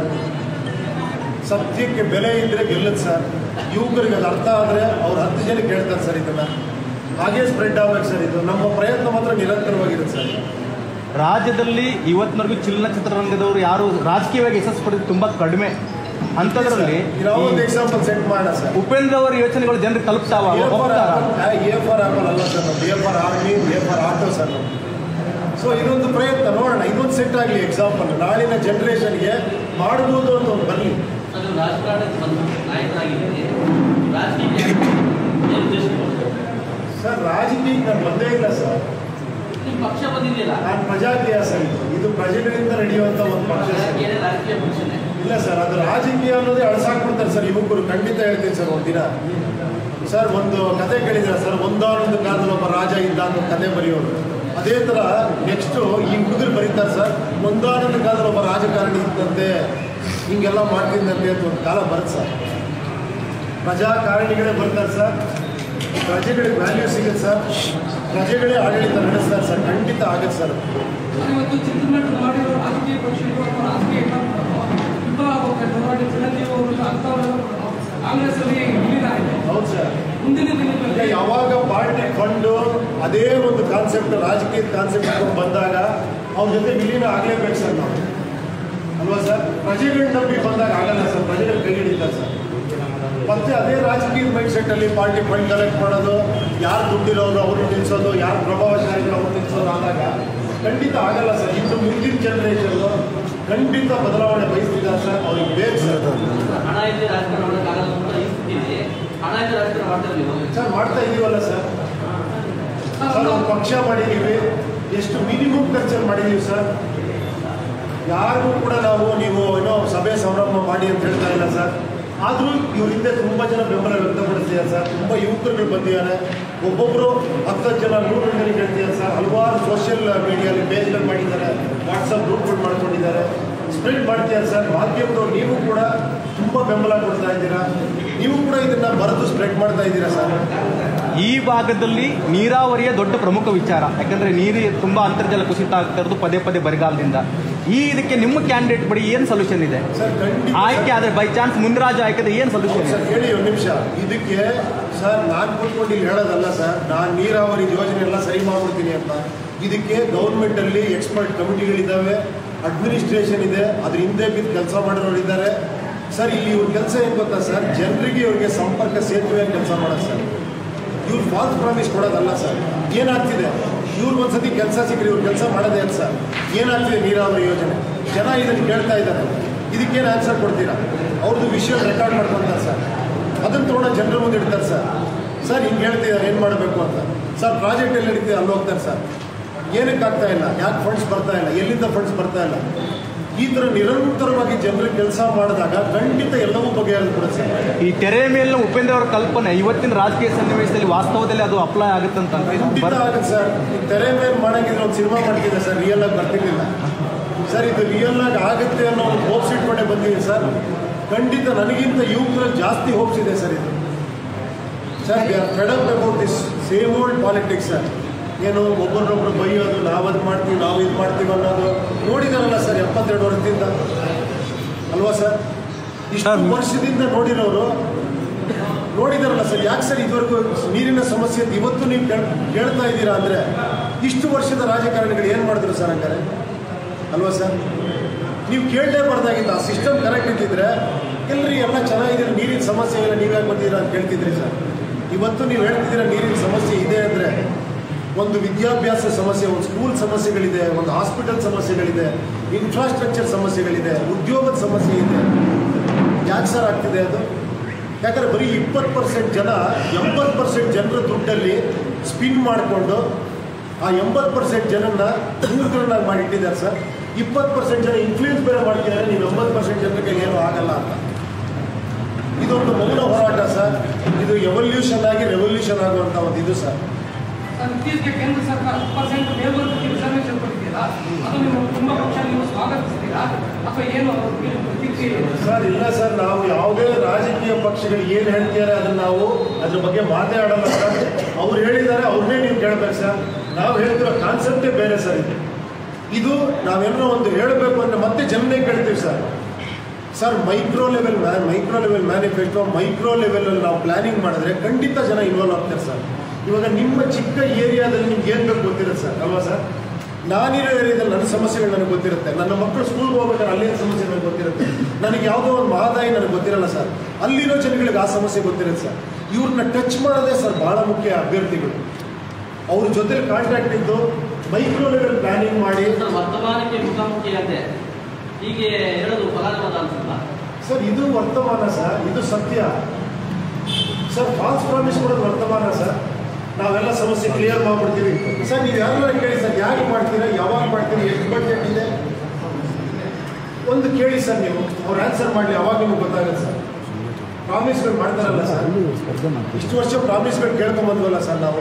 ಸತ್ಯಕ್ಕೆ ಬೆಲೆ ಇದ್ರೆ ಗೆಲ್ಲುತ್ತೆ ಸರ್ ಯುವಕರಿಗೆ ಅದು ಅರ್ಥ ಆದರೆ ಅವ್ರು ಹತ್ತು ಜನ ಕೇಳ್ತಾರೆ ಸರ್ ಇದನ್ನ ಹಾಗೆ ಸ್ಪ್ರೆಡ್ ಆಗ್ಬೇಕು ಸರ್ ಇದು ನಮ್ಮ ಪ್ರಯತ್ನ ಮಾತ್ರ ನಿರಂತರವಾಗಿರುತ್ತೆ ಸರ್ ರಾಜ್ಯದಲ್ಲಿ ಇವತ್ತಿನವರೆಗೂ ಚಲನಚಿತ್ರರಂಗದವರು ಯಾರು ರಾಜಕೀಯವಾಗಿ ಯಶಸ್ಸು ಪಡೆದು ತುಂಬಾ ಕಡಿಮೆ ಅಂಥದ್ರಲ್ಲಿ ನಾವು ಒಂದು ಈ ಎಕ್ಸಾಂಪಲ್ ಸೆಟ್ ಮಾಡೋಣ ಸರ್ ಉಪೇಂದ್ರ ಅವರ ಯೋಚನೆಗಳು ಜನರಿಗೆ ತಲುಪ್ತಾವ ಎ ಫಾರ್ ಹೋಗ್ತಾರಾ? ಎ ಫಾರ್ ಆಪಲ್ ಅಲ್ಲ ಸರ್ ನಮ್ದು A for army A for auto sir ನಮ್ದು ಸೊ ಇದೊಂದು ಪ್ರಯತ್ನ ನೋಡೋಣ ಇದೊಂದು ಸೆಟ್ ಆಗಲಿ ಎಕ್ಸಾಂಪಲ್ ನಾಳಿನ ಜನ್ರೇಷನ್ಗೆ ಮಾಡ್ಬೋದು ಅಂತ ಒಂದು ಬರಲಿ ಅದು ರಾಜಕಾರಣಕ್ಕೆ ಬಂದು ನಾಯಕರಾಗಿದ್ದೀನಿ ರಾಜಕೀಯ ಏನು ಉದ್ದೇಶ ಸರ್ ರಾಜಕೀಯಕ್ಕೆ ನಾನು ಬಂದೇ ಇಲ್ಲ ಸರ್ ನಿಮ್ಮ ಪಕ್ಷ ಬಂದಿದೆಯಲ್ಲ ನಾನು ಪ್ರಜಾಕೀಯ ಸರ್ ಇದು. ಇದು ಪ್ರಜೆಗಳಿಂದ ನಡೆಯುವಂಥ ಒಂದು ಪಕ್ಷ ಸರ್ ಏನೇ ರಾಜಕೀಯ ಪಕ್ಷನೇ ಇಲ್ಲ ಸರ್ ಅದು ರಾಜಕೀಯ ಅನ್ನೋದೇ ಅಳಸಾಕ್ಬಿಡ್ತಾರೆ ಸರ್ ಯುವಕರು ಖಂಡಿತ ಹೇಳ್ತೀನಿ ಸರ್ ಒಂದಿನ ಸರ್ ಒಂದು ಕತೆ ಕೇಳಿದ್ರೆ ಸರ್ ಒಂದಾನೊಂದು ಕಾಲದಲ್ಲಿ ಒಬ್ಬ ರಾಜ ಇದ್ದ ಅಂತ ಒಂದು ಕತೆ ಬರೆಯೋರು ಅದೇ ಥರ ನೆಕ್ಸ್ಟು ಈ ಹುಡುಗರು ಬರೀತಾರೆ ಸರ್ ಒಂದಾನೊಂದು ಕಾಲದಲ್ಲಿ ಒಬ್ಬ ರಾಜಕಾರಣಿ ಇದ್ದಂತೆ ಹಿಂಗೆಲ್ಲ ಮಾಡ್ತಿದ್ದಂತೆ ಅಂತ ಒಂದು ಕಾಲ ಬರುತ್ತೆ ಸರ್ ಪ್ರಜಾಕಾರಣಿಗಳೇ ಬರ್ತಾರೆ ಸರ್ ಪ್ರಜೆಗಳಿಗೆ ವ್ಯಾಲ್ಯೂ ಸಿಗುತ್ತೆ ಸರ್ ಪ್ರಜೆಗಳೇ ಆಡಳಿತ ನಡೆಸ್ತಾರೆ ಸರ್ ಖಂಡಿತ ಆಗುತ್ತೆ ಸರ್ ಇವತ್ತು ಚಿತ್ರನಟರು ಮಾಡಿರೋ ರಾಜಕೀಯ ಪಕ್ಷಗಳು ಅಥವಾ ರಾಜಕೀಯ ವಿಫಲ ಆಗಬೇಕು ಹೋರಾಟ ಚಿರಂಜೀವಿ ಅವರು ಅಂಥವರೆಲ್ಲ ಕಾಂಗ್ರೆಸ್ ಅಲ್ಲಿ ವಿಲೀನ ಆಗಿದೆ ಹೌದು ಸರ್ ಮುಂದಿನ ಈಗ ದಿನಗಳಲ್ಲಿ ಯಾವಾಗ ಪಾರ್ಟಿ ಫಂಡು ಅದೇ ಒಂದು ಕಾನ್ಸೆಪ್ಟ್ ರಾಜಕೀಯದ ಕಾನ್ಸೆಪ್ಟ್ ಬಂದಾಗ ಅವ್ರ ಜೊತೆ ವಿಲೀನ ಆಗಲೇಬೇಕು ಸರ್ ನಾವು ಅಲ್ವಾ ಸರ್ ಪ್ರಜೆಗಳನ್ನ ನಂಬಿ ಬಂದಾಗ ಆಗಲ್ಲ ಸರ್ ಪ್ರಜೆಗಳು ಕೈ ಹಿಡಿತಾರೆ ಸರ್ ಮತ್ತೆ ಅದೇ ರಾಜಕೀಯ ಮೈಂಡ್ ಸೆಟ್ಟಲ್ಲಿ ಪಾರ್ಟಿ ಫಂಡ್ ಕಲೆಕ್ಟ್ ಮಾಡೋದು ಯಾರು ದುಡ್ಡಿರೋರು ಅವ್ರನ್ನ ನಿಲ್ಸೋದು ಯಾರು ಪ್ರಭಾವಶಾಲಿಗಳು ಅವ್ರನ್ನ ನಿಲ್ಸೋದು ಆದಾಗ ಖಂಡಿತ ಆಗಲ್ಲ ಸರ್ ಇನ್ನು ಮುಂದಿನ ಜನ್ರೇಷನ್ನು ಖಂಡಿತ ಬದಲಾವಣೆ ಬಯಸ್ತಿದ್ದಾರೆ ಸರ್ ಅವ್ರಿಗೆ ಬೇಕು ಸರ್ ಹಣ ಇಲ್ಲದೆ ರಾಜಕಾರಣ ಮಾಡೋಕ್ಕಾಗಲ್ಲ ಅಂತ ಈ ಸ್ಥಿತಿ ಇದೆ ಹಣ ಇಲ್ಲದೆ ರಾಜಕಾರಣ ಮಾಡ್ತಾರೆ ನೀವು ಸರ್ ಮಾಡ್ತಾ ಇದೀವಲ್ಲ ಸರ್ ಸರ್ ಒಂದು ಪಕ್ಷ ಮಾಡಿದ್ದೀವಿ ಎಷ್ಟು ಮಿನಿಮಮ್ ಖರ್ಚಲ್ಲಿ ಮಾಡಿದ್ದೀವಿ ಸರ್ ಯಾರಿಗೂ ಕೂಡ ನಾವು ನೀವು ಏನೋ ಸಭೆ ಸಂಭ್ರಮ ಮಾಡಿ ಅಂತ ಹೇಳ್ತಾ ಇಲ್ಲ ಸರ್ ಆದರೂ ಇವ್ರ ಹಿಂದೆ ತುಂಬ ಜನ ಬೆಂಬಲ ವ್ಯಕ್ತಪಡಿಸ್ತಿದ್ದಾರೆ ಸರ್ ತುಂಬ ಯುವಕರುಗಳು ಬಂದಿದ್ದಾರೆ ಒಬ್ಬೊಬ್ಬರು ಹತ್ತು ಜನ ನೂರು ಜನ ಹೇಳ್ತಿದ್ದಾರೆ ಸರ್ ಹಲವಾರು ಸೋಷಿಯಲ್ ಮೀಡಿಯಲ್ಲಿ ಪೇಜ್ಗಳು ಮಾಡಿದ್ದಾರೆ ವಾಟ್ಸಪ್ ಗ್ರೂಪ್ಗಳು ಮಾಡ್ಕೊಂಡಿದ್ದಾರೆ ಸ್ಪ್ರೆಡ್ ಮಾಡ್ತಿದ್ದಾರೆ ಸರ್ ಮಾಧ್ಯಮದವ್ರು ನೀವು ಕೂಡ ತುಂಬ ಬೆಂಬಲ ಕೊಡ್ತಾ ಇದ್ದೀರಾ ನೀವು ಕೂಡ ಇದನ್ನ ಬರೆದು ಸ್ಪ್ರೆಡ್ ಮಾಡ್ತಾ ಇದ್ದೀರಾ ಸರ್ ಈ ಭಾಗದಲ್ಲಿ ನೀರಾವರಿಯ ದೊಡ್ಡ ಪ್ರಮುಖ ವಿಚಾರ ಯಾಕಂದ್ರೆ ನೀರು ತುಂಬಾ ಅಂತರ್ಜಲ ಕುಸಿತ ಆಗ್ತಾ ಇರೋದು ಪದೇ ಪದೇ ಬರಿಗಾಲದಿಂದ ಈ ಇದಕ್ಕೆ ನಿಮ್ಮ ಕ್ಯಾಂಡಿಡೇಟ್ ಬಳಿ ಏನು ಸೊಲ್ಯೂಷನ್ ಇದೆ ಸರ್ ಖಂಡಿತ ಆಯ್ಕೆ ಆದ್ರೆ ಬೈ ಚಾನ್ಸ್ ಮುಂದರಾಜು ಆಯ್ಕೆ ಏನು ಸೊಲ್ಯೂಷನ್ ಇದೆ ಸರ್ ಹೇಳಿ ಒಂದು ನಿಮಿಷ ಇದಕ್ಕೆ ಸರ್ ನಾನು ಕೂತ್ಕೊಂಡು ಇಲ್ಲಿ ಹೇಳೋದಲ್ಲ ಸರ್ ನಾನು ನೀರಾವರಿ ಯೋಜನೆ ಎಲ್ಲ ಸರಿ ಮಾಡ್ಬಿಡ್ತೀನಿ ಅಂತ ಇದಕ್ಕೆ ಗೌರ್ಮೆಂಟಲ್ಲಿ ಎಕ್ಸ್ಪರ್ಟ್ ಕಮಿಟಿಗಳಿದ್ದಾವೆ ಅಡ್ಮಿನಿಸ್ಟ್ರೇಷನ್ ಇದೆ ಅದ್ರ ಹಿಂದೆ ಬಿದ್ದು ಕೆಲಸ ಮಾಡೋರು ಇದ್ದಾರೆ ಸರ್ ಇಲ್ಲಿ ಇವ್ರ ಕೆಲಸ ಏನು ಗೊತ್ತಾ ಸರ್ ಜನರಿಗೆ ಇವ್ರಿಗೆ ಸಂಪರ್ಕ ಸೇತುವೆ ಕೆಲಸ ಮಾಡೋದು ಸರ್ ಇವ್ರು ಫಾಲ್ಸ್ ಪ್ರಾಮಿಸ್ ಕೊಡೋದಲ್ಲ ಸರ್ ಏನಾಗ್ತಿದೆ ಇವ್ರಿಗೆ ಒಂದ್ಸತಿ ಕೆಲಸ ಸಿಕ್ಕರೆ ಇವ್ರು ಕೆಲಸ ಮಾಡೋದೇ ಅಲ್ಲ ಸರ್ ಏನಾಗ್ತಿದೆ ನೀರಾವರಿ ಯೋಜನೆ ಜನ ಇದನ್ನು ಕೇಳ್ತಾ ಇದ್ದಾರೆ ಇದಕ್ಕೇನು ಆನ್ಸರ್ ಕೊಡ್ತೀರಾ ಅವ್ರದ್ದು ವಿಷಯ ರೆಕಾರ್ಡ್ ಮಾಡ್ಕೊತಾರೆ ಸರ್ ಅದನ್ನು ತೊಗೊಂಡು ಜನರ ಮುಂದೆ ಇಡ್ತಾರೆ ಸರ್ ಸರ್ ಹಿಂಗೆ ಹೇಳ್ತಿದ್ದಾರೆ ಏನು ಮಾಡಬೇಕು ಅಂತ ಸರ್ ಪ್ರಾಜೆಕ್ಟ್ ಎಲ್ಲಿ ನಡೀತಿದೆ ಅಲ್ಲಿ ಹೋಗ್ತಾರೆ ಸರ್ ಏನಕ್ಕೆ ಆಗ್ತಾ ಇಲ್ಲ ಯಾಕೆ ಫಂಡ್ಸ್ ಬರ್ತಾ ಇಲ್ಲ ಎಲ್ಲಿಂದ ಫಂಡ್ಸ್ ಬರ್ತಾ ಇಲ್ಲ ಈ ಥರ ನಿರಂತರವಾಗಿ ಜನರಿಗೆ ಕೆಲಸ ಮಾಡಿದಾಗ ಖಂಡಿತ ಎಲ್ಲವೂ ಬಗೆಹರಿದ್ಬಿಡುತ್ತೆ ಸರ್ ಈ ತೆರೆ ಮೇಲಿನ ಉಪೇಂದ್ರ ಅವರ ಕಲ್ಪನೆ ಇವತ್ತಿನ ರಾಜಕೀಯ ಸನ್ನಿವೇಶದಲ್ಲಿ ವಾಸ್ತವದಲ್ಲಿ ಅದು ಅಪ್ಲೈ ಆಗುತ್ತಂತ ಖಂಡಿತ ಆಗುತ್ತೆ ಸರ್ ಈ ತೆರೆ ಮೇಲೆ ಮಾಡಂಗಿದ್ರೆ ಒಂದು ಸಿನಿಮಾ ಮಾಡ್ತಿದ್ದೆ ಸರ್ ರಿಯಲ್ ಆಗಿ ಬರ್ತಿರ್ಲಿಲ್ಲ ಸರ್ ಇದು ರಿಯಲ್ ಆಗಿ ಆಗುತ್ತೆ ಅನ್ನೋ ಒಂದು ಹೋಪ್ಸ್ ಇಟ್ಕೊಂಡೆ ಬಂದಿದೆ ಸರ್ ಖಂಡಿತ ನನಗಿಂತ ಯುವಕರಲ್ಲಿ ಜಾಸ್ತಿ ಹೋಪ್ಸ್ ಇದೆ ಸರ್ ಇದು sir we are fed up about this same old politics sir ಏನು ಒಬ್ಬರನ್ನೊಬ್ರು ಬೈಯೋದು ನಾವು ಅದು ಮಾಡ್ತೀವಿ ನಾವು ಇದು ಮಾಡ್ತೀವಿ ಅನ್ನೋದು ನೋಡಿದಾರಲ್ಲ ಸರ್ ಎಪ್ಪತ್ತೆರಡು ವರ್ಷದಿಂದ ಅಲ್ವಾ ಸರ್ ಇಷ್ಟು ಸರ್, ವರ್ಷದಿಂದ ನೋಡಿರೋರು ನೋಡಿದಾರಲ್ಲ ಸರ್ ಯಾಕೆ ಸರ್ ಇದುವರೆಗೂ ನೀರಿನ ಸಮಸ್ಯೆ ಅಂತ ಇವತ್ತು ನೀವು ಕೇಳ್- ಕೇಳ್ತಾ ಇದ್ದೀರಾ ಅಂದರೆ ಇಷ್ಟು ವರ್ಷದ ರಾಜಕಾರಣಿಗಳು ಏನು ಮಾಡಿದ್ರು ಸರ್ ಹಂಗಾರೆ ಅಲ್ವಾ ಸರ್ ನೀವು ಕೇಳಲೇಬಾರ್ದಾಗಿತ್ತು ಆ ಸಿಸ್ಟಮ್ ಕರೆಕ್ಟ್ ಇದ್ದಿದ್ರೆ ಎಲ್ರಿ ಎಲ್ಲ ಚೆನ್ನಾಗಿದ್ದೀರ ನೀರಿನ ಸಮಸ್ಯೆ ಇಲ್ಲ ನೀವ್ಯಾಕೆ ಬಂದಿದ್ದೀರಾ ಅಂತ ಕೇಳ್ತಿದ್ರಿ ಸರ್ ಇವತ್ತು ನೀವು ಹೇಳ್ತಿದ್ದೀರಾ ನೀರಿನ ಸಮಸ್ಯೆ ಇದೆ ಅಂದರೆ ಒಂದು ವಿದ್ಯಾಭ್ಯಾಸ ಸಮಸ್ಯೆ ಒಂದು ಸ್ಕೂಲ್ ಸಮಸ್ಯೆಗಳಿದೆ ಒಂದು ಹಾಸ್ಪಿಟಲ್ ಸಮಸ್ಯೆಗಳಿದೆ ಇನ್ಫ್ರಾಸ್ಟ್ರಕ್ಚರ್ ಸಮಸ್ಯೆಗಳಿದೆ ಉದ್ಯೋಗದ ಸಮಸ್ಯೆ ಇದೆ ಯಾಕೆ ಸರ್ ಆಗ್ತಿದೆ ಅದು ಯಾಕಂದ್ರೆ ಬರೀ ಇಪ್ಪತ್ತು ಪರ್ಸೆಂಟ್ ಜನ ಎಂಬತ್ತು ಪರ್ಸೆಂಟ್ ಜನರ ದುಡ್ಡಲ್ಲಿ ಸ್ಪಿನ್ ಮಾಡಿಕೊಂಡು ಆ ಎಂಬತ್ತು ಪರ್ಸೆಂಟ್ ಜನನ್ನ ಮೂರ್ಖರನ್ನಾಗಿ ಮಾಡಿಟ್ಟಿದ್ದಾರೆ ಸರ್ ಇಪ್ಪತ್ತು ಪರ್ಸೆಂಟ್ ಜನ ಇನ್ಫ್ಲೂಯೆನ್ಸ್ ಬೇರೆ ಮಾಡ್ತಿದ್ದಾರೆ ನೀವು ಎಂಬತ್ತು ಪರ್ಸೆಂಟ್ ಜನರಿಗೆ ಏನೂ ಆಗಲ್ಲ ಅಂತ ಇದೊಂದು ಮೌನ ಹೋರಾಟ ಸರ್ ಇದು ಎವಲ್ಯೂಷನ್ ಆಗಿ ರೆವಲ್ಯೂಷನ್ ಆಗುವಂಥ ಒಂದು ಇದು ಸರ್ ಸರ್ ಇತ್ತೀಚೆಗೆ ಕೇಂದ್ರ ಸರ್ಕಾರ ಹತ್ತು ಪರ್ಸೆಂಟ್ ಮೇಲ್ವರ್ಗಕ್ಕೆ ರಿಸರ್ವೇಷನ್ ಕೊಟ್ಟಿದ್ದೀರಾ ಅದು ನೀವು ತುಂಬ ಪಕ್ಷ ನೀವು ಸ್ವಾಗತಿಸ್ತೀರಾ ಅಥವಾ ಏನು ಅದ್ರ ಮೇಲೆ ಪ್ರತಿಕ್ರಿಯೆ ಏನು? ಸರ್ ಇಲ್ಲ ಸರ್ ನಾವು ಯಾವುದೇ ರಾಜಕೀಯ ಪಕ್ಷಗಳು ಏನು ಹೇಳ್ತಿದ್ದಾರೆ ಅದನ್ನ ನಾವು ಅದ್ರ ಬಗ್ಗೆ ಮಾತೇ ಆಡಲ್ಲ ಸರ್ ಅವ್ರು ಹೇಳಿದ್ದಾರೆ ಅವ್ರನ್ನೇ ನೀವು ಕೇಳಬೇಕು ಸರ್ ನಾವು ಹೇಳ್ತಿರೋ ಕಾನ್ಸೆಪ್ಟೇ ಬೇರೆ ಸರ್ ಇದು ಇದು ನಾವೇನೋ ಒಂದು ಹೇಳಬೇಕು ಅಂದ್ರೆ ಮತ್ತೆ ಜನನೇ ಕೇಳ್ತೀವಿ sir sir micro level micro level manifesto micro ಲೆವೆಲಲ್ಲಿ ನಾವು ಪ್ಲಾನಿಂಗ್ ಮಾಡಿದ್ರೆ ಖಂಡಿತ ಜನ ಇನ್ವಾಲ್ವ್ ಆಗ್ತಾರೆ ಸರ್ ಇವಾಗ ನಿಮ್ಮ ಚಿಕ್ಕ ಏರಿಯಾದಲ್ಲಿ ನಿಮ್ಗೆ ಏನು ಬೇಕು ಗೊತ್ತಿರುತ್ತೆ ಸರ್ ಅಲ್ವಾ ಸರ್ ನಾನಿರೋ ಏರಿಯಾದಲ್ಲಿ ನನ್ನ ಸಮಸ್ಯೆಗಳು ನನಗೆ ಗೊತ್ತಿರುತ್ತೆ ನನ್ನ ಮಕ್ಕಳು ಸ್ಕೂಲ್ಗೆ ಹೋಗ್ಬೇಕಾದ್ರೆ ಅಲ್ಲಿನ ಸಮಸ್ಯೆ ನನಗೆ ಗೊತ್ತಿರುತ್ತೆ ನನಗೆ ಯಾವುದೋ ಒಂದು ಮಹದಾಯಿ ನನಗೆ ಗೊತ್ತಿರಲ್ಲ ಸರ್ ಅಲ್ಲಿರೋ ಜನಗಳಿಗೆ ಆ ಸಮಸ್ಯೆ ಗೊತ್ತಿರುತ್ತೆ ಸರ್ ಇವ್ರನ್ನ ಟಚ್ ಮಾಡೋದೇ ಸರ್ ಭಾಳ ಮುಖ್ಯ ಅಭ್ಯರ್ಥಿಗಳು ಅವ್ರ ಜೊತೆ ಕಾಂಟ್ಯಾಕ್ಟ್ ಇದ್ದು ಮೈಕ್ರೋ ಲೆವೆಲ್ ಪ್ಲಾನಿಂಗ್ ಮಾಡಿ ಸರ್ ವರ್ತಮಾನಕ್ಕೆ ಮುಖಾಮುಖಿ ಅಂತೆ ಹೀಗೆ ಹೇಳೋದು ಫಲಾನುಭವ ಅನ್ಸಲ್ಲ ಸರ್ ಇದು ವರ್ತಮಾನ ಸರ್ ಇದು ಸತ್ಯ ಸರ್ ಫಾಲ್ಸ್ ಪ್ರಾಮಿಸ್ ಕೊಡೋದು ವರ್ತಮಾನ ಸರ್ ನಾವೆಲ್ಲ ಸಮಸ್ಯೆ ಕ್ಲಿಯರ್ ಮಾಡ್ಬಿಡ್ತೀವಿ ಸರ್ ನೀವು ಯಾರನ್ನ ಕೇಳಿ ಸರ್ ಯಾಕೆ ಮಾಡ್ತೀರಾ ಯಾವಾಗ ಮಾಡ್ತೀರಾ ಎಷ್ಟು ಬಡ್ಜೆಟ್ ಇದೆ ಒಂದು ಕೇಳಿ ಸರ್ ನೀವು ಅವ್ರು ಆನ್ಸರ್ ಮಾಡಲಿ ಅವಾಗ ನಿಮ್ಗೆ ಗೊತ್ತಾಗುತ್ತೆ ಸರ್ ಪ್ರಾಮಿಸ್ಗಳು ಮಾಡ್ತಾರಲ್ಲ ಸರ್ ಇಷ್ಟು ವರ್ಷ ಪ್ರಾಮಿಸ್ಗಳು ಕೇಳ್ಕೊಂಬಂದ್ವಲ್ಲ ಸರ್ ನಾವು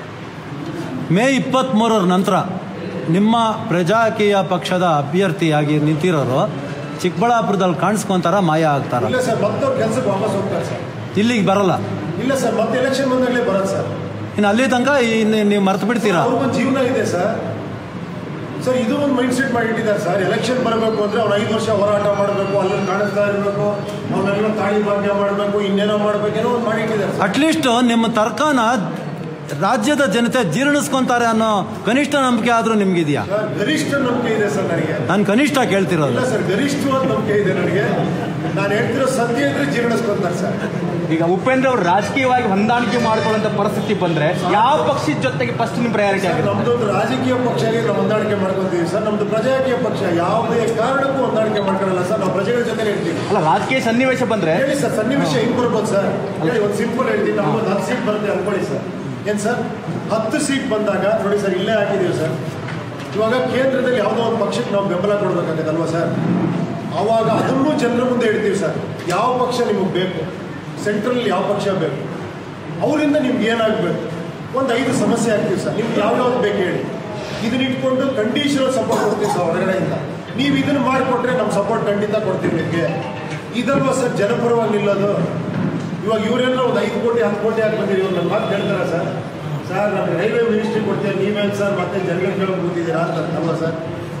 ಮೇ ಇಪ್ಪತ್ತ್ಮೂರರ ನಂತರ ನಿಮ್ಮ ಪ್ರಜಾಕೀಯ ಪಕ್ಷದ ಅಭ್ಯರ್ಥಿಯಾಗಿ ನಿಂತಿರೋರು ಚಿಕ್ಕಬಳ್ಳಾಪುರದಲ್ಲಿ ಕಾಣಿಸ್ಕೊಂತಾರ ಮಾಯ ಆಗ್ತಾರ ಇಲ್ಲ ಸರ್ ಮತ್ತೆ ಅವ್ರ ಕೆಲಸಕ್ಕೆ ವಾಪಸ್ ಹೋಗ್ತಾರೆ ಸರ್ ಇಲ್ಲಿಗೆ ಬರಲ್ಲ ಇಲ್ಲ ಸರ್ ಮತ್ತೆ ಎಲೆಕ್ಷನ್ ಬಂದಾಗಲೇ ಬರೋದು ಸರ್ ಇನ್ನು ಅಲ್ಲಿ ತನಕ ಇನ್ನು ನೀವು ಮರ್ತು ಬಿಡ್ತೀರಾ ಅವ್ರಿಗೊಂದು ಜೀವನ ಇದೆ ಸರ್ ಸರ್ ಇದು ಒಂದು ಮೈಂಡ್ ಸೆಟ್ ಮಾಡಿಟ್ಟಿದ್ದಾರೆ ಸರ್ ಎಲೆಕ್ಷನ್ ಬರಬೇಕು ಅಂದ್ರೆ ಅವ್ನು ಐದು ವರ್ಷ ಹೋರಾಟ ಮಾಡಬೇಕು ಅಲ್ಲಿ ಕಾಣಿಸ್ತಾ ಇರಬೇಕು ಅವನ್ನೆಲ್ಲ ತಾಳಿ ಭಾಗ್ಯ ಮಾಡಬೇಕು ಇನ್ನೇನೋ ಮಾಡಬೇಕು ಏನೋ ಒಂದು ಮಾಡಿಟ್ಟಿದ್ದಾರೆ ಸರ್ ಅಟ್ಲೀಸ್ಟ್ ನಿಮ್ಮ ತರ್ಕನ ರಾಜ್ಯದ ಜನತೆ ಜೀರ್ಣಿಸ್ಕೊಂತಾರೆ ಅನ್ನೋ ಕನಿಷ್ಠ ನಂಬಿಕೆ ಆದರೂ ನಿಮ್ಗಿದೆಯಾ ಸರ್, ಗರಿಷ್ಠ ನಂಬಿಕೆ ಇದೆ ಸರ್ ನನಗೆ ನಾನು ಕನಿಷ್ಠ ಕೇಳ್ತಿರೋದು ಇಲ್ಲ ಸರ್ ಗರಿಷ್ಠವಾದ ನಂಬಿಕೆ ಇದೆ ನನಗೆ ನಾನು ಹೇಳ್ತಿರೋ ಸತ್ಯ ಇದ್ರೆ ಜೀರ್ಣಿಸ್ಕೊಂತಾರೆ ಸರ್ ಈಗ ಉಪೇಂದ್ರ ಅವರು ರಾಜಕೀಯವಾಗಿ ಹೊಂದಾಣಿಕೆ ಮಾಡ್ಕೊಳ್ಳುವಂತ ಪರಿಸ್ಥಿತಿ ಬಂದ್ರೆ ಯಾವ ಪಕ್ಷದ ಜೊತೆಗೆ ಫಸ್ಟ್ ನಿಮ್ ಪ್ರಯಾರಿಟಿ ಆಗುತ್ತೆ ನಮ್ದೊಂದು ರಾಜಕೀಯ ಪಕ್ಷಗೆ ನಾವು ಹೊಂದಾಣಿಕೆ ಮಾಡ್ಕೊಂತೀವಿ ಸರ್ ನಮ್ದು ಪ್ರಜಾಕೀಯ ಪಕ್ಷ ಯಾವುದೇ ಕಾರಣಕ್ಕೂ ಹೊಂದಾಣಿಕೆ ಮಾಡ್ಕೊಳ್ಳಲ್ಲ ಸರ್ ನಾವು ಪ್ರಜೆಗಳ ಜೊತೆ ಇರ್ತೀವಿ ಅಲ್ಲ ರಾಜಕೀಯ ಸನ್ನಿವೇಶ ಬಂದ್ರೆ ಹೇಳಿ ಸರ್ ಸನ್ನಿವೇಶ ಹೆಂಗ್ ಬರ್ಬೋದು ಸರ್ ಹೇಳಿ ಒಂದು ಸಿಂಪಲ್ ಹೇಳ್ತೀನಿ ನಮ್ಗೊಂದು ಹತ್ತು ಸೀಟ್ ಬರುತ್ತೆ ಅನ್ಕೊಳ್ಳಿ ಸರ್ ಏನು ಸರ್ ಹತ್ತು ಸೀಟ್ ಬಂದಾಗ ನೋಡಿ ಸರ್ ಇಲ್ಲೇ ಹಾಕಿದ್ದೀವಿ ಸರ್ ಇವಾಗ ಕೇಂದ್ರದಲ್ಲಿ ಯಾವುದೋ ಒಂದು ಪಕ್ಷಕ್ಕೆ ನಾವು ಬೆಂಬಲ ಕೊಡಬೇಕಾಗತ್ತಲ್ವಾ ಸರ್ ಆವಾಗ ಅದನ್ನೂ ಜನರ ಮುಂದೆ ಇಡ್ತೀವಿ ಸರ್ ಯಾವ ಪಕ್ಷ ನಿಮಗೆ ಬೇಕು ಸೆಂಟ್ರಲ್ ಯಾವ ಪಕ್ಷ ಬೇಕು ಅವರಿಂದ ನಿಮ್ಗೆ ಏನಾಗಬೇಕು ಒಂದು ಐದು ಸಮಸ್ಯೆ ಹಾಕ್ತೀವಿ ಸರ್ ನಿಮ್ಗೆ ಯಾವ್ಯಾವ್ದು ಬೇಕು ಹೇಳಿ ಇದನ್ನ ಇಟ್ಕೊಂಡು ಕಂಡೀಷನಲ್ ಸಪೋರ್ಟ್ ಕೊಡ್ತೀವಿ ಸರ್ ಹೊರಗಡೆಯಿಂದ ನೀವು ಇದನ್ನು ಮಾಡಿಕೊಟ್ರೆ ನಮ್ಮ ಸಪೋರ್ಟ್ ಖಂಡಿತ ಕೊಡ್ತೀವಿ ನಿಮಗೆ ಇದಲ್ವಾ ಸರ್ ಜನಪರವಾಗಿ ನಿಲ್ಲೋದು ಇವಾಗ ಇವರೆಲ್ಲ ಒಂದು ಐದು ಕೋಟಿ ಹತ್ತು ಕೋಟಿ ಹಾಕಿ ಬಂದಿರಿ ಇವ್ರು ನನ್ನ ಮಾತು ಕೇಳ್ತಾರ ಸರ್ ಸರ್ ನಮ್ಗೆ ರೈಲ್ವೆ ಮಿನಿಸ್ಟ್ರಿ ಕೊಡ್ತೀವಿ ನೀವೇನು ಸರ್ ಮತ್ತೆ ಜನಗಳು ಕೇಳೋಕೆ ಕೂತಿದ್ದೀರಾ ಅಂತ ಅಲ್ವಾ ಸರ್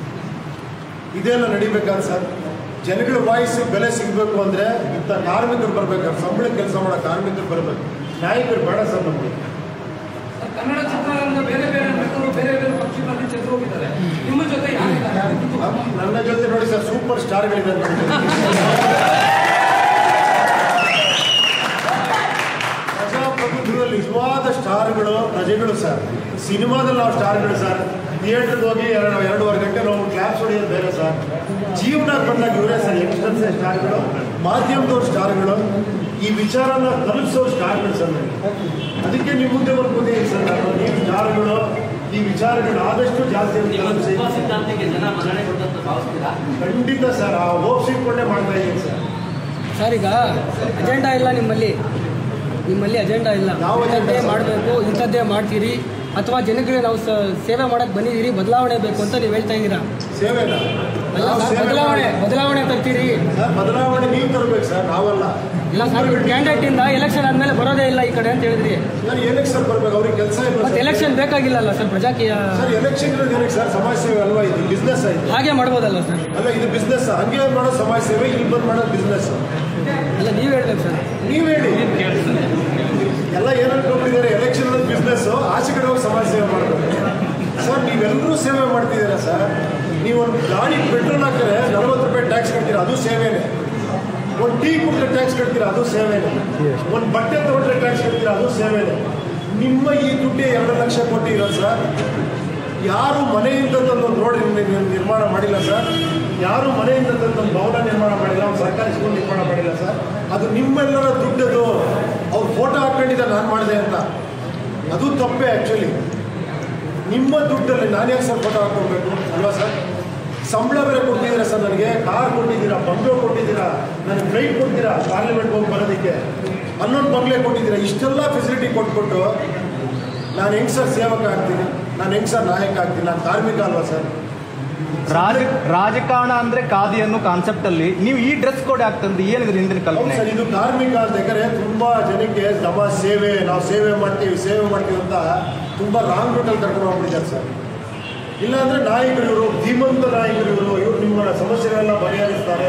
ಇದೆಲ್ಲ ನಡಿಬೇಕಾದ ಸರ್ ಜನಗಳ ವಾಯ್ಸ್ ಬೆಲೆ ಸಿಗಬೇಕು ಅಂದರೆ ಇಂಥ ಕಾರ್ಮಿಕರು ಬರ್ಬೇಕು ಸಂಬಳ ಕೆಲಸ ಮಾಡೋ ಕಾರ್ಮಿಕರು ಬರಬೇಕು ನಾಯಕರು ಬೇಡ ಸರ್ ನಮಗೆ ಸರ್, ಕನ್ನಡ ಚಿತ್ರರಂಗ ಬೇರೆ ಬೇರೆ ನಟರು ಬೇರೆ ಬೇರೆ ಪಕ್ಷಗಳಲ್ಲಿ ಚೆದ್ದು ಹೋಗಿದ್ದಾರೆ ನಿಮ್ಮ ಜೊತೆ ಯಾರಿದ್ದಾರೆ ನನ್ನ ಜೊತೆ ನೋಡಿ ಸರ್ ಸೂಪರ್ ಸ್ಟಾರ್ಗಳಿದೆ ಅಂತ ಪ್ರಜಾಪ್ರಭುತ್ವದಲ್ಲಿ ನಿಜವಾದ ಸ್ಟಾರ್ಗಳು ಪ್ರಜೆಗಳು ಸರ್ ಸಿನಿಮಾದಲ್ಲಿ ನಾವು ಸ್ಟಾರ್ಗಳು ಸರ್ ಥಿಯೇಟ್ರಿಗೆ ಹೋಗಿ ಎರಡು ಎರಡೂವರೆ ಗಂಟೆ ನಾವು ಕ್ಲಾಸ್ ಹೊಡೆಯೋದು ಬೇರೆ ಸರ್ ಜೀವನ ಬಂದಾಗ ಇವರೇ ಸರ್ ಯಂಗ್ಸ್ಟರ್ಸೇ ಸ್ಟಾರ್ಗಳು ಮಾಧ್ಯಮದವ್ರ ಸ್ಟಾರ್ಗಳು ಈ ವಿಚಾರನ ತಲುಪಿಸೋ ಸ್ಟಾರ್ಗಳು ಸರ್ ನನಗೆ ಅದಕ್ಕೆ ನಿಮ್ಮ ಮುಂದೆ ಬರ್ಬೋದೇನು ಸರ್ ನಾನು ನೀವು ಸ್ಟಾರ್ಗಳು ಈ ವಿಚಾರಗಳು ಆದಷ್ಟು ಜಾಸ್ತಿ ನಿಮ್ಮ ತಲುಪಿಸಿ ಉಪ ಸಿದ್ಧಾಂತಕ್ಕೆ ಜನ ಮನ್ನಣೆ ಕೊಟ್ಟಂತ ಭಾವಿಸ್ತೀರಾ ಖಂಡಿತ ಸರ್ ಆ ಹೋಪ್ಸ್ ಇಟ್ಕೊಂಡೇ ಮಾಡ್ತಾ ಇದ್ದೀನಿ ಸರ್ ಸರ್ ಈಗ ಅಜೆಂಡಾ ಇಲ್ಲ ನಿಮ್ಮಲ್ಲಿ ನಿಮ್ಮಲ್ಲಿ ಅಜೆಂಡಾ ಇಲ್ಲ ಯಾವ agenda ಇಂಥದ್ದೇ ಸರ್? ಮಾಡಬೇಕು ಇಂಥದ್ದೇ ಮಾಡ್ತೀರಿ ಅಥವಾ ಜನಗಳಿಗೆ ನಾವು ಸ- ಸೇವೆ ಮಾಡಕ್ಕೆ ಬಂದಿದ್ದೀರಿ ಬದಲಾವಣೆ ಬೇಕು ಅಂತ ನೀವು ಹೇಳ್ತಾ ಇದ್ದೀರಾ ಸೇವೆನ ಅಲ್ಲ ನಾವು ಸರ್ ಸೇವೆ ಬದಲಾವಣೆ ಮಾಡಿ- ಬದಲಾವಣೆ ತರ್ತೀರಿ ಸರ್, ಬದಲಾವಣೆ ನೀವು ತರಬೇಕು ಸರ್ ನಾವಲ್ಲ ಇಲ್ಲ ಸರ್ ಕ್ಯಾಂಡಿಡೇಟ್ ಇಂದ ಎಲೆಕ್ಷನ್ ಆದ್ಮೇಲೆ ಬರೋದೇ ಇಲ್ಲ ಈ ಕಡೆ ಅಂತ ಹೇಳಿದ್ರಿ ನಾನು ಏನಕ್ಕೆ ಸರ್ ಬರ್ಬೇಕು ಅವ್ರಿಗೆ ಕೆಲಸ ಇಲ್ಲ ಮತ್ತೆ ಸರ್. ಎಲೆಕ್ಷನ್ ಬೇಕಾಗಿಲ್ಲಲ್ಲ ಸರ್ ಪ್ರಜಾಕೀಯ ಸರ್ ಎಲೆಕ್ಷನ್ ಇರೋದು ಏನಕ್ಕೆ ಸರ್ ಸಮಾಜ ಸೇವೆ ಅಲ್ವಾ ಇದು ಬಿಸ್ನೆಸ್ ಆಯ್ತು ಹಾಗೆ ಮಾಡ್ಬೋದಲ್ಲ ಸರ್ ಅಲ್ಲ ಇದು ಬಿಸ್ನೆಸ್ ಹಂಗೆ ಮಾಡೋ ಸಮಾಜ ಸೇವೆ ಇಲ್ಲಿ ಬಂದು ಮಾಡೋದು ಬಿಸ್ನೆಸ್ ಅಲ್ಲ ನೀವು ಹೇಳ್ಬೇಕು ಸರ್ ನೀವ್ ಹೇಳಿ ಎಲ್ಲ ಏನು ಅನ್ಕೊಂಡಿದ್ದಾರೆ ಎಲೆಕ್ಷನ್ ಅನ್ನೋದು ಬಿಸ್ನೆಸ್ ಆಚೆ ಕಡೆ ಹೋಗಿ ಸಮಾಜ ಸೇವೆ ಮಾಡಬೇಕು ಸರ್ ನೀವೆಲ್ಲರೂ ಸೇವೆ ಮಾಡ್ತಿದ್ದೀರಾ ಸರ್ ನೀವು ಒಂದು ಗಾಡಿ ಪೆಟ್ರೋಲ್ ಹಾಕಿದ್ರೆ ನಲ್ವತ್ತು ರೂಪಾಯಿ ಟ್ಯಾಕ್ಸ್ ಕಟ್ತೀರಾ ಅದು ಸೇವೆನೇ ಒಂದು ಟೀ ಕುಡಿದ್ರೆ ಟ್ಯಾಕ್ಸ್ ಕಟ್ತೀರಾ ಅದು ಸೇವೆನೇ ಒಂದು ಬಟ್ಟೆ ತಗೊಂಡ್ರೆ ಟ್ಯಾಕ್ಸ್ ಕಟ್ತೀರಾ ಅದು ಸೇವೆನೇ ನಿಮ್ಮ ಈ ದುಡ್ಡು ಎರಡು ಲಕ್ಷ ಕೊಟ್ಟಿರೋದು ಸರ್ ಯಾರು ಮನೆಯಿಂದ ತಂದು ಒಂದು ರೋಡ್ ನಿರ್- ನಿರ್ಮಾಣ ಮಾಡಿಲ್ಲ ಸರ್ ಯಾರು ಮನೆಯಿಂದ ತಂದು ಒಂದು ಭವನ ನಿರ್ಮಾಣ ಮಾಡಿಲ್ಲ ಒಂದು ಸರ್ಕಾರಿ ಸ್ಕೂಲ್ ನಿರ್ಮಾಣ ಮಾಡಿಲ್ಲ ಸರ್ ಅದು ನಿಮ್ಮೆಲ್ಲರ ದುಡ್ಡದು ಅವ್ರು ಫೋಟೋ ಹಾಕೊಂಡಿದ್ದ ನಾನು ಮಾಡಿದೆ ಅಂತ ಅದು ತಪ್ಪೇ ಆ್ಯಕ್ಚುಲಿ ನಿಮ್ಮ ದುಡ್ಡಲ್ಲಿ ನಾನು ಯಾಕೆ ಸರ್ ಫೋಟೋ ಹಾಕ್ಕೊಬೇಕು ಅಲ್ವಾ ಸರ್ ಸಂಬಳ ಬೇರೆ ಕೊಟ್ಟಿದ್ದೀರಾ ಸರ್ ನನಗೆ ಕಾರ್ ಕೊಟ್ಟಿದ್ದೀರಾ ಬಂಗ್ಲೋ ಕೊಟ್ಟಿದ್ದೀರಾ ನನಗೆ ಫ್ಲೈಟ್ ಕೊಡ್ತೀರಾ ಪಾರ್ಲಿಮೆಂಟ್ ಹೋಗಿ ಬರೋದಕ್ಕೆ ಹನ್ನೊಂದು ಬಂಗ್ಲೆ ಕೊಟ್ಟಿದ್ದೀರಾ ಇಷ್ಟೆಲ್ಲ ಫೆಸಿಲಿಟಿ ಕೊಟ್ಬಿಟ್ಟು ನಾನು ಹೆಂಗೆ ಸರ್ ಸೇವಕ ಆಗ್ತೀನಿ ನಾನು ಹೆಂಗೆ ಸರ್ ನಾಯಕ ಆಗ್ತೀನಿ ನಾನು ಕಾರ್ಮಿಕ ಅಲ್ವಾ ಸರ್ ರಾಜ ರಾಜಕಾರಣ ಅಂದ್ರೆ ಖಾದಿ ಅನ್ನೋ ಕಾನ್ಸೆಪ್ಟ್ ಅಲ್ಲಿ ನೀವು ಈ ಡ್ರೆಸ್ ಕೋಡ್ ಆಗ್ತಂದ್ರೆ ಏನಿದ್ರೆ ಹಿಂದಿನ ಹೌದು ಕಲ್ಪನೆ ಸರ್ ಇದು ಕಾರ್ಮಿಕ ಅಂತ ಯಾಕಂದ್ರೆ ತುಂಬಾ ಜನಕ್ಕೆ ನಮ್ಮ ಸೇವೆ ನಾವು ಸೇವೆ ಮಾಡ್ತೀವಿ ಸೇವೆ ಮಾಡ್ತೀವಿ ಅಂತ ತುಂಬಾ ರಾಂಗ್ ರೂಟಲ್ಲಿ ಕರ್ಕೊಂಡು ಹೋಗ್ಬಿಟ್ಟಿದ್ದಾರೆ ಸರ್ ಇಲ್ಲಾಂದ್ರೆ ನಾಯಕರು ಇವರು ಧೀಮಂತ ನಾಯಕರು ಇವರು ಇವರು ನಿಮ್ಮ ಸಮಸ್ಯೆಗಳೆಲ್ಲ ಬಗೆಹರಿಸ್ತಾರೆ